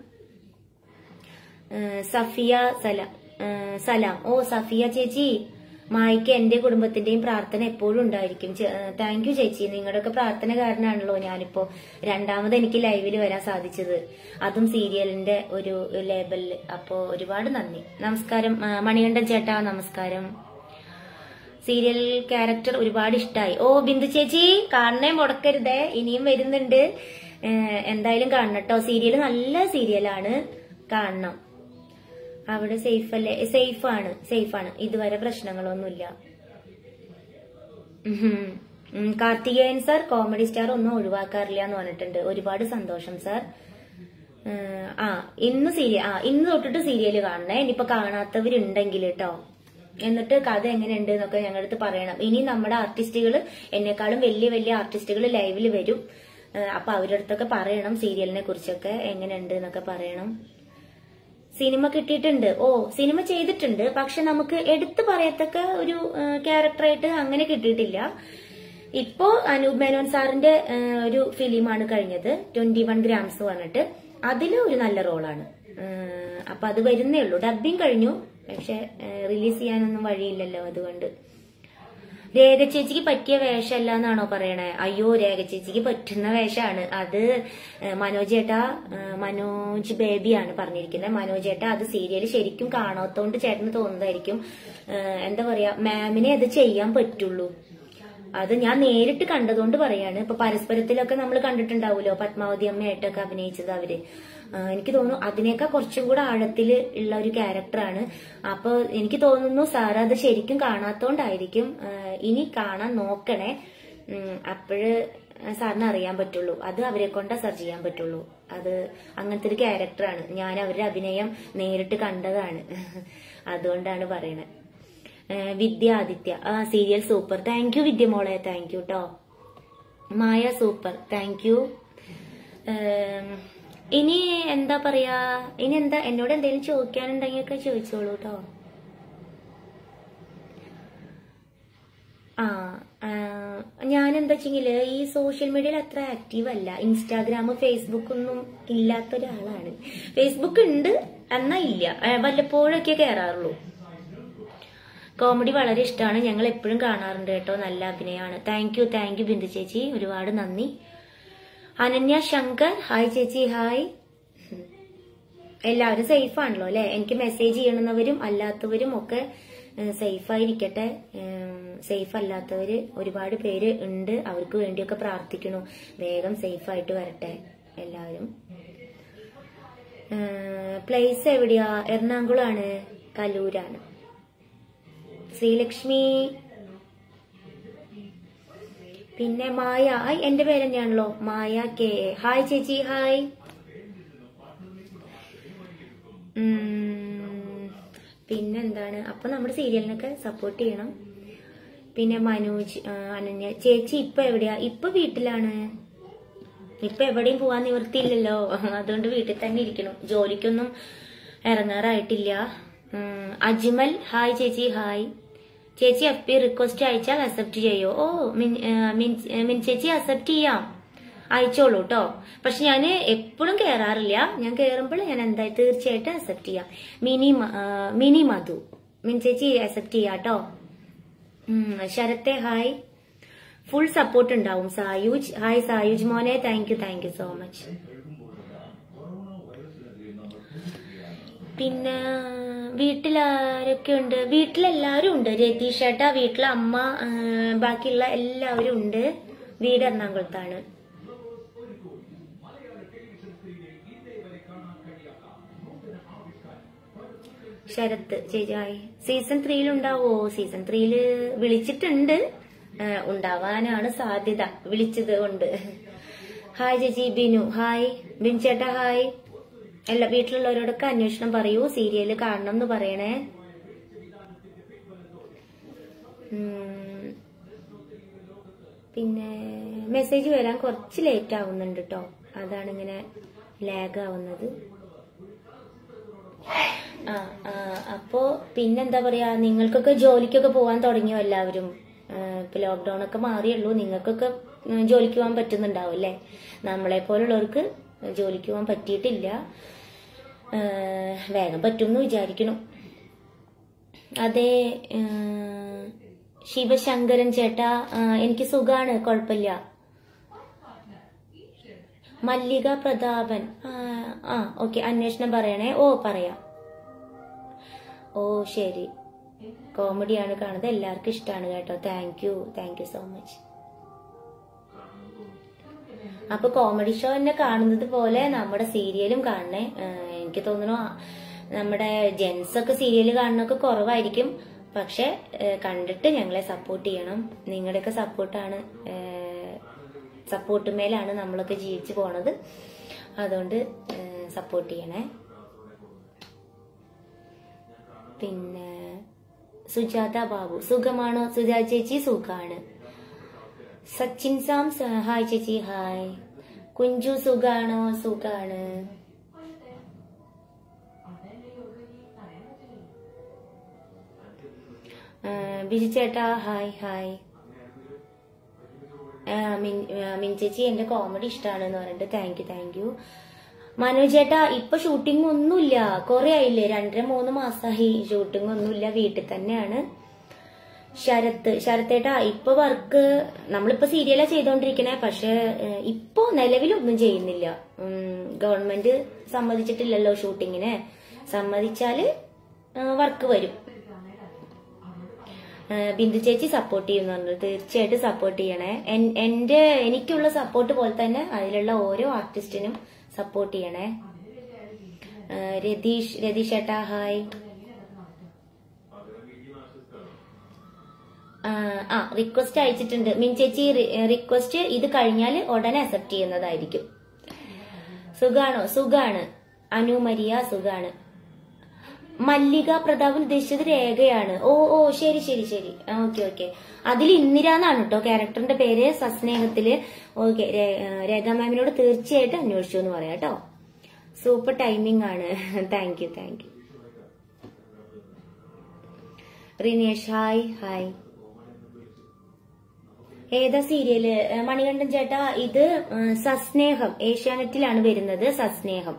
ഏഹ്, സഫിയ സലാം ഏഹ്, സലാം ഓ സഫിയ ചേച്ചി മായിക്ക് എന്റെ കുടുംബത്തിന്റെയും പ്രാർത്ഥന എപ്പോഴും ഉണ്ടായിരിക്കും താങ്ക് യു ചേച്ചി നിങ്ങളുടെയൊക്കെ പ്രാർത്ഥന കാരണമാണല്ലോ ഞാനിപ്പോ രണ്ടാമത് എനിക്ക് ലൈവിൽ വരാൻ സാധിച്ചത് അതും സീരിയലിന്റെ ഒരു ലേബലിൽ അപ്പോ ഒരുപാട് നന്ദി നമസ്കാരം ആ, മണികണ്ഠൻ ചേട്ടാ നമസ്കാരം സീരിയൽ ക്യാരക്ടർ ഒരുപാട് ഇഷ്ടമായി ഓ ബിന്ദു ചേച്ചി കാണണേ മുടക്കരുതേ ഇനിയും വരുന്നുണ്ട് ഏഹ്, എന്തായാലും കാണണം കേട്ടോ സീരിയൽ നല്ല സീരിയലാണ് കാണണം അവിടെ സേഫ് അല്ലേ സേഫ് ആണ് സേഫ് ആണ് ഇതുവരെ പ്രശ്നങ്ങളൊന്നുമില്ല ഉം. ഉം, കാർത്തികേയൻ സാർ കോമഡി സ്റ്റാർ ഒന്നും ഒഴിവാക്കാറില്ല എന്ന് പറഞ്ഞിട്ടുണ്ട് ഒരുപാട് സന്തോഷം സാർ ഏഹ്, ആ ഇന്ന് സീരിയൽ ആ ഇന്ന് തൊട്ടിട്ട് സീരിയൽ കാണണേ ഇനിയിപ്പോ കാണാത്തവരുണ്ടെങ്കിൽ കേട്ടോ എന്നിട്ട് കഥ എങ്ങനെയുണ്ട് എന്നൊക്കെ ഞങ്ങളുടെ അടുത്ത് പറയണം ഇനി നമ്മുടെ ആർട്ടിസ്റ്റുകൾ എന്നെക്കാളും വലിയ വലിയ ആർട്ടിസ്റ്റുകൾ ലൈവിൽ വരും ഏഹ്, അപ്പൊ അവരുടെ അടുത്തൊക്കെ പറയണം സീരിയലിനെ കുറിച്ചൊക്കെ എങ്ങനെയുണ്ട് എന്നൊക്കെ പറയണം സിനിമ കിട്ടിയിട്ടുണ്ട് ഓ സിനിമ ചെയ്തിട്ടുണ്ട് പക്ഷെ നമുക്ക് എടുത്തു പറയത്തക്ക ഒരു ക്യാരക്ടറായിട്ട് അങ്ങനെ കിട്ടിയിട്ടില്ല ഇപ്പോ അനൂപ് മേനോൻ സാറിന്റെ ആ, ഒരു ഫിലിമാണ് കഴിഞ്ഞത് ട്വന്റി വൺ ഗ്രാംസ് പറഞ്ഞിട്ട് അതില് ഒരു നല്ല റോളാണ് ആ, അപ്പൊ അത് വരുന്നേ ഉള്ളൂ ഡബിങ് കഴിഞ്ഞു പക്ഷെ റിലീസ് ചെയ്യാനൊന്നും വഴിയില്ലല്ലോ അതുകൊണ്ട് രേഖ ചേച്ചിക്ക് പറ്റിയ വേഷമല്ല എന്നാണോ പറയണേ അയ്യോ രേഖ ചേച്ചിക്ക് പറ്റുന്ന വേഷമാണ് അത് ഏഹ്, മനോജ് ചേട്ടാ ഏഹ്, മനോജ് ബേബിയാണ് പറഞ്ഞിരിക്കുന്നത് മനോജ് ചേട്ടാ അത് സീരിയൽ ശരിക്കും കാണാത്തോണ്ട് ചേട്ടന് തോന്നുന്നതായിരിക്കും ഏഹ്, എന്താ പറയാ മാമിനെ അത് ചെയ്യാൻ പറ്റുള്ളൂ അത് ഞാൻ നേരിട്ട് കണ്ടതുകൊണ്ട് പറയാണ് ഇപ്പൊ പരസ്പരത്തിലൊക്കെ നമ്മൾ കണ്ടിട്ടുണ്ടാവുമല്ലോ പത്മാവതി അമ്മയായിട്ടൊക്കെ അഭിനയിച്ചത് അവര് ആ, എനിക്ക് തോന്നുന്നു അതിനേക്കാൾ കുറച്ചും കൂടെ ആഴത്തില് ഉള്ള ഒരു ക്യാരക്ടറാണ് അപ്പൊ എനിക്ക് തോന്നുന്നു സാർ അത് ശരിക്കും കാണാത്തോണ്ടായിരിക്കും ആ, ഇനി കാണാൻ നോക്കണേ ഉം, അപ്പോഴ് സാറിന് അറിയാൻ പറ്റുള്ളൂ അത് അവരെ കൊണ്ടാ സാർ ചെയ്യാൻ പറ്റുള്ളൂ അത് അങ്ങനത്തെ ഒരു ക്യാരക്ടറാണ് ഞാൻ അവരുടെ അഭിനയം നേരിട്ട് കണ്ടതാണ് അതുകൊണ്ടാണ് പറയണത് ഏഹ് വിദ്യ ആദിത്യ ആ serial super thank you Vidya മോളെ താങ്ക് യു ട്ടോ മായ സൂപ്പർ താങ്ക് യു ഇനി എന്താ പറയാ ഇനി എന്താ എന്നോട് എന്തെങ്കിലും ചോദിക്കാനുണ്ടെങ്കിൽ ഒക്കെ ചോദിച്ചോളൂ കേട്ടോ ആ ഞാൻ എന്താ വെച്ചെങ്കില് ഈ സോഷ്യൽ മീഡിയയിൽ അത്ര ആക്റ്റീവ് അല്ല ഇൻസ്റ്റാഗ്രാം ഫേസ്ബുക്ക് ഒന്നും ഇല്ലാത്ത ഒരാളാണ് ഫേസ്ബുക്ക് ഉണ്ട് എന്നാ ഇല്ല ആ, വല്ലപ്പോഴൊക്കെ കയറാറുള്ളൂ കോമഡി വളരെ ഇഷ്ടമാണ് ഞങ്ങൾ എപ്പോഴും കാണാറുണ്ട് കേട്ടോ നല്ല അഭിനയമാണ് thank you thank you Bindu ചേച്ചി ഒരുപാട് നന്ദി അനന്യ ശങ്കർ ഹായ് ചേച്ചി ഹായ് എല്ലാവരും സേഫ് ആണല്ലോ അല്ലെ എനിക്ക് മെസ്സേജ് ചെയ്യണമെന്നവരും അല്ലാത്തവരും ഒക്കെ സേഫ് ആയിരിക്കട്ടെ സേഫ് അല്ലാത്തവര് ഒരുപാട് പേര് ഉണ്ട് അവർക്ക് വേണ്ടിയൊക്കെ പ്രാർത്ഥിക്കണു വേഗം സേഫ് ആയിട്ട് വരട്ടെ എല്ലാവരും പ്ലേസ് എവിടെയാ എറണാകുളമാണ് കലൂരാണ് ശ്രീലക്ഷ്മി പിന്നെ മായ ഹായ് എന്റെ പേര് തന്നെയാണല്ലോ മായ കെ എ. ഹായ് ചേച്ചി ഹായ് ഉം, പിന്നെന്താണ് അപ്പൊ നമ്മുടെ സീരിയലിനൊക്കെ സപ്പോർട്ട് ചെയ്യണം പിന്നെ മനോജ് ആ, അനന്യ ചേച്ചി ഇപ്പൊ എവിടെയാ ഇപ്പൊ വീട്ടിലാണ് ഇപ്പൊ എവിടെയും പോവാൻ നിവർത്തിയില്ലല്ലോ അതുകൊണ്ട് വീട്ടിൽ തന്നെ ഇരിക്കണം ജോലിക്കൊന്നും ഇറങ്ങാറായിട്ടില്ല ഉം, അജ്മൽ ഹായ് ചേച്ചി ഹായ് ചേച്ചി എഫ് പി റിക്വസ്റ്റ് അയച്ചാൽ അക്സെപ്റ്റ് ചെയ്യോ ഓ മിൻ ആ, മിൻ- ആ, മിൻ ചേച്ചി അക്സെപ്റ്റ് ചെയ്യാം അയച്ചോളൂ കേട്ടോ പക്ഷെ ഞാൻ എപ്പോഴും കയറാറില്ല ഞാൻ കയറുമ്പോൾ ഞാൻ എന്തായാലും തീർച്ചയായിട്ടും അക്സെപ്റ്റ് ചെയ്യാം മിനി മ- ആ, മിനി മധു മിൻ ചേച്ചി അക്സെപ്റ്റ് ചെയ്യാം കേട്ടോ ഉം, ശരത്തെ ഹായ് ഫുൾ സപ്പോർട്ട് ഉണ്ടാവും സായൂജ് ഹായ് സായൂജ് മോനെ thank you thank you so much പിന്നെ വീട്ടിലാരൊക്കെ ഉണ്ട് വീട്ടിലെല്ലാവരും ഉണ്ട് രതീഷ് ഏട്ടാ വീട്ടിലെ അമ്മ ആ, ബാക്കിയുള്ള എല്ലാവരും ഉണ്ട് വീട് എറണാകുളത്താണ് ശരത്ത് ചേച്ചിയായി സീസൺ ത്രീയിൽ ഉണ്ടാവോ സീസൺ ത്രീയില് വിളിച്ചിട്ടുണ്ട് ആ, ഉണ്ടാവാനാണ് സാധ്യത വിളിച്ചത് കൊണ്ട് ഹായ് ചേച്ചി ബിനു ഹായ് ബിൻ ചേട്ടാ ഹായ് എല്ലാ വീട്ടിലുള്ളവരോടൊക്കെ അന്വേഷണം പറയൂ സീരിയല് കാണണം എന്ന് പറയണേ ഉം. പിന്നെ മെസ്സേജ് വരാൻ കുറച്ച് ലേറ്റ് ആവുന്നുണ്ട് കേട്ടോ അതാണ് ഇങ്ങനെ ലാഗ് ആവുന്നത് ആ ആ, അപ്പോ പിന്നെന്താ പറയാ നിങ്ങൾക്കൊക്കെ ജോലിക്കൊക്കെ പോവാൻ തുടങ്ങിയോ എല്ലാവരും ആ, ഇപ്പൊ ലോക്ക്ഡൌൺ ഒക്കെ മാറിയുള്ളൂ നിങ്ങൾക്കൊക്കെ ഉം, ജോലിക്ക് പോകാൻ പറ്റുന്നുണ്ടാവും അല്ലേ നമ്മളെ പോലുള്ളവർക്ക് ജോലിക്ക് പോകാൻ പറ്റിയിട്ടില്ല ആ, വേഗം പറ്റും എന്ന് വിചാരിക്കണം അതെ ആ, ശിവശങ്കരൻ ചേട്ടാ ആ, എനിക്ക് സുഖാണ് കുഴപ്പമില്ല മല്ലിക പ്രതാപൻ ആ, ആ ഓക്കെ അന്വേഷണം പറയണേ ഓ പറയാം ഓ ശരി കോമഡിയാണ് കാണുന്നത് എല്ലാവർക്കും ഇഷ്ടമാണ് കേട്ടോ thank you thank you so much അപ്പൊ കോമഡി ഷോ തന്നെ കാണുന്നത് പോലെ നമ്മുടെ സീരിയലും കാണണേ ഏഹ് എനിക്ക് തോന്നുന്നു ആ, നമ്മുടെ ജെൻസ് ഒക്കെ സീരിയൽ കാണുന്നൊക്കെ കുറവായിരിക്കും പക്ഷെ ഏഹ് കണ്ടിട്ട് ഞങ്ങളെ സപ്പോർട്ട് ചെയ്യണം നിങ്ങളുടെയൊക്കെ സപ്പോർട്ടാണ് സപ്പോർട്ട് മേലാണ് നമ്മളൊക്കെ ജീവിച്ചു പോണത് അതുകൊണ്ട് സപ്പോർട്ട് ചെയ്യണേ പിന്നെ സുജാത ബാബു സുഖമാണോ സുജാത ചേച്ചി സുഖാണ് സച്ചിൻ സാം സ- ഹായ് ചേച്ചി ഹായ് കുഞ്ചു സുഖാണോ സുഖാണ് ആ, ബിജു ചേട്ടാ ഹായ് ഹായ് ആ, മിൻ- ആ, മിൻചേച്ചി എന്റെ കോമഡി ഇഷ്ടമാണ് എന്ന് പറഞ്ഞിട്ട് thank you thank you Manoj ചേട്ടാ ഇപ്പൊ ഷൂട്ടിംഗ് ഒന്നുമില്ല കുറെ ആയില്ലേ രണ്ടര മൂന്ന് മാസമായി ഷൂട്ടിംഗ് ഒന്നുമില്ല വീട്ടിൽ തന്നെയാണ് ശരത്ത് ശരത്തേട്ടാ ഇപ്പൊ വർക്ക് നമ്മളിപ്പോ സീരിയലാ ചെയ്തോണ്ടിരിക്കണേ പക്ഷെ ഏഹ്, ഇപ്പൊ നിലവിലൊന്നും ചെയ്യുന്നില്ല ഉം, ഗവൺമെന്റ് സമ്മതിച്ചിട്ടില്ലല്ലോ ഷൂട്ടിങ്ങിന് സമ്മതിച്ചാല് വർക്ക് വരും ഏഹ്, ബിന്ദു ചേച്ചി സപ്പോർട്ട് ചെയ്യുന്നുണ്ട് തീർച്ചയായിട്ടും സപ്പോർട്ട് ചെയ്യണേ എൻ- എന്റെ എനിക്കുള്ള സപ്പോർട്ട് പോലെ തന്നെ അതിലുള്ള ഓരോ ആർട്ടിസ്റ്റിനും സപ്പോർട്ട് ചെയ്യണേ ഏഹ്, രതീഷ് രതീഷ് ഏട്ടാ ഹായ് ആ, ആ റിക്വസ്റ്റ് അയച്ചിട്ടുണ്ട് മിൻ ചേച്ചി റിക്വസ്റ്റ് ഇത് കഴിഞ്ഞാൽ ഉടനെ അക്സെപ്റ്റ് ചെയ്യുന്നതായിരിക്കും സുഖാണോ സുഖാണ് അനു മരിയ സുഖാണ് മല്ലിക പ്രതാപൻ ഉദ്ദേശിച്ചത് രേഖയാണ് ഓ ഓ ശരി ശരി ശരി ഓക്കെ ഓക്കെ അതിൽ ഇന്ദിര എന്നാണ് കേട്ടോ ക്യാരക്ടറിന്റെ പേര് സസ്നേഹത്തില് ഓക്കെ രേഖ മാമിനോട് തീർച്ചയായിട്ടും അന്വേഷിച്ചു എന്ന് പറയാം കേട്ടോ സൂപ്പർ ടൈമിംഗ് ആണ് thank you thank you Rinesh hi hi ഏതാ സീരിയല് ഏഹ് മണികണ്ഠൻ ചേട്ടാ ഇത് ഏഹ് സസ്നേഹം ഏഷ്യാനെറ്റിലാണ് വരുന്നത് സസ്നേഹം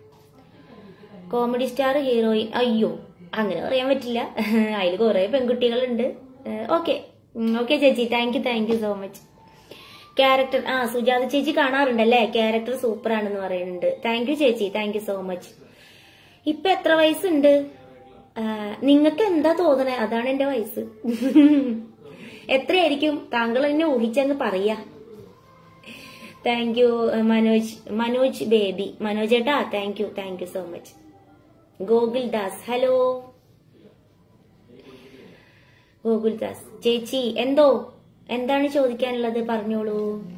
കോമഡി സ്റ്റാർ ഹീറോയിൻ അയ്യോ അങ്ങനെ പറയാൻ പറ്റില്ല അതിൽ കുറെ പെൺകുട്ടികളുണ്ട് ഓക്കെ ഓക്കെ ചേച്ചി thank you thank you so much character ആ സുജാത ചേച്ചി കാണാറുണ്ടല്ലേ ക്യാരക്ടർ സൂപ്പർ ആണെന്ന് പറയുന്നുണ്ട് താങ്ക് യു ചേച്ചി താങ്ക് യു സോ മച്ച് ഇപ്പൊ എത്ര വയസ്സുണ്ട് നിങ്ങൾക്ക് എന്താ തോന്നണേ അതാണ് എന്റെ വയസ്സ് എത്രയായിരിക്കും താങ്കൾ എന്നെ ഊഹിച്ചെന്ന് പറയാ താങ്ക് യു മനോജ് മനോജ് ബേബി മനോജ് ഏട്ടാ thank you thank you so much Gokul Das hello Gokul Das ചേച്ചി എന്തോ എന്താണ് ചോദിക്കാനുള്ളത് പറഞ്ഞോളൂ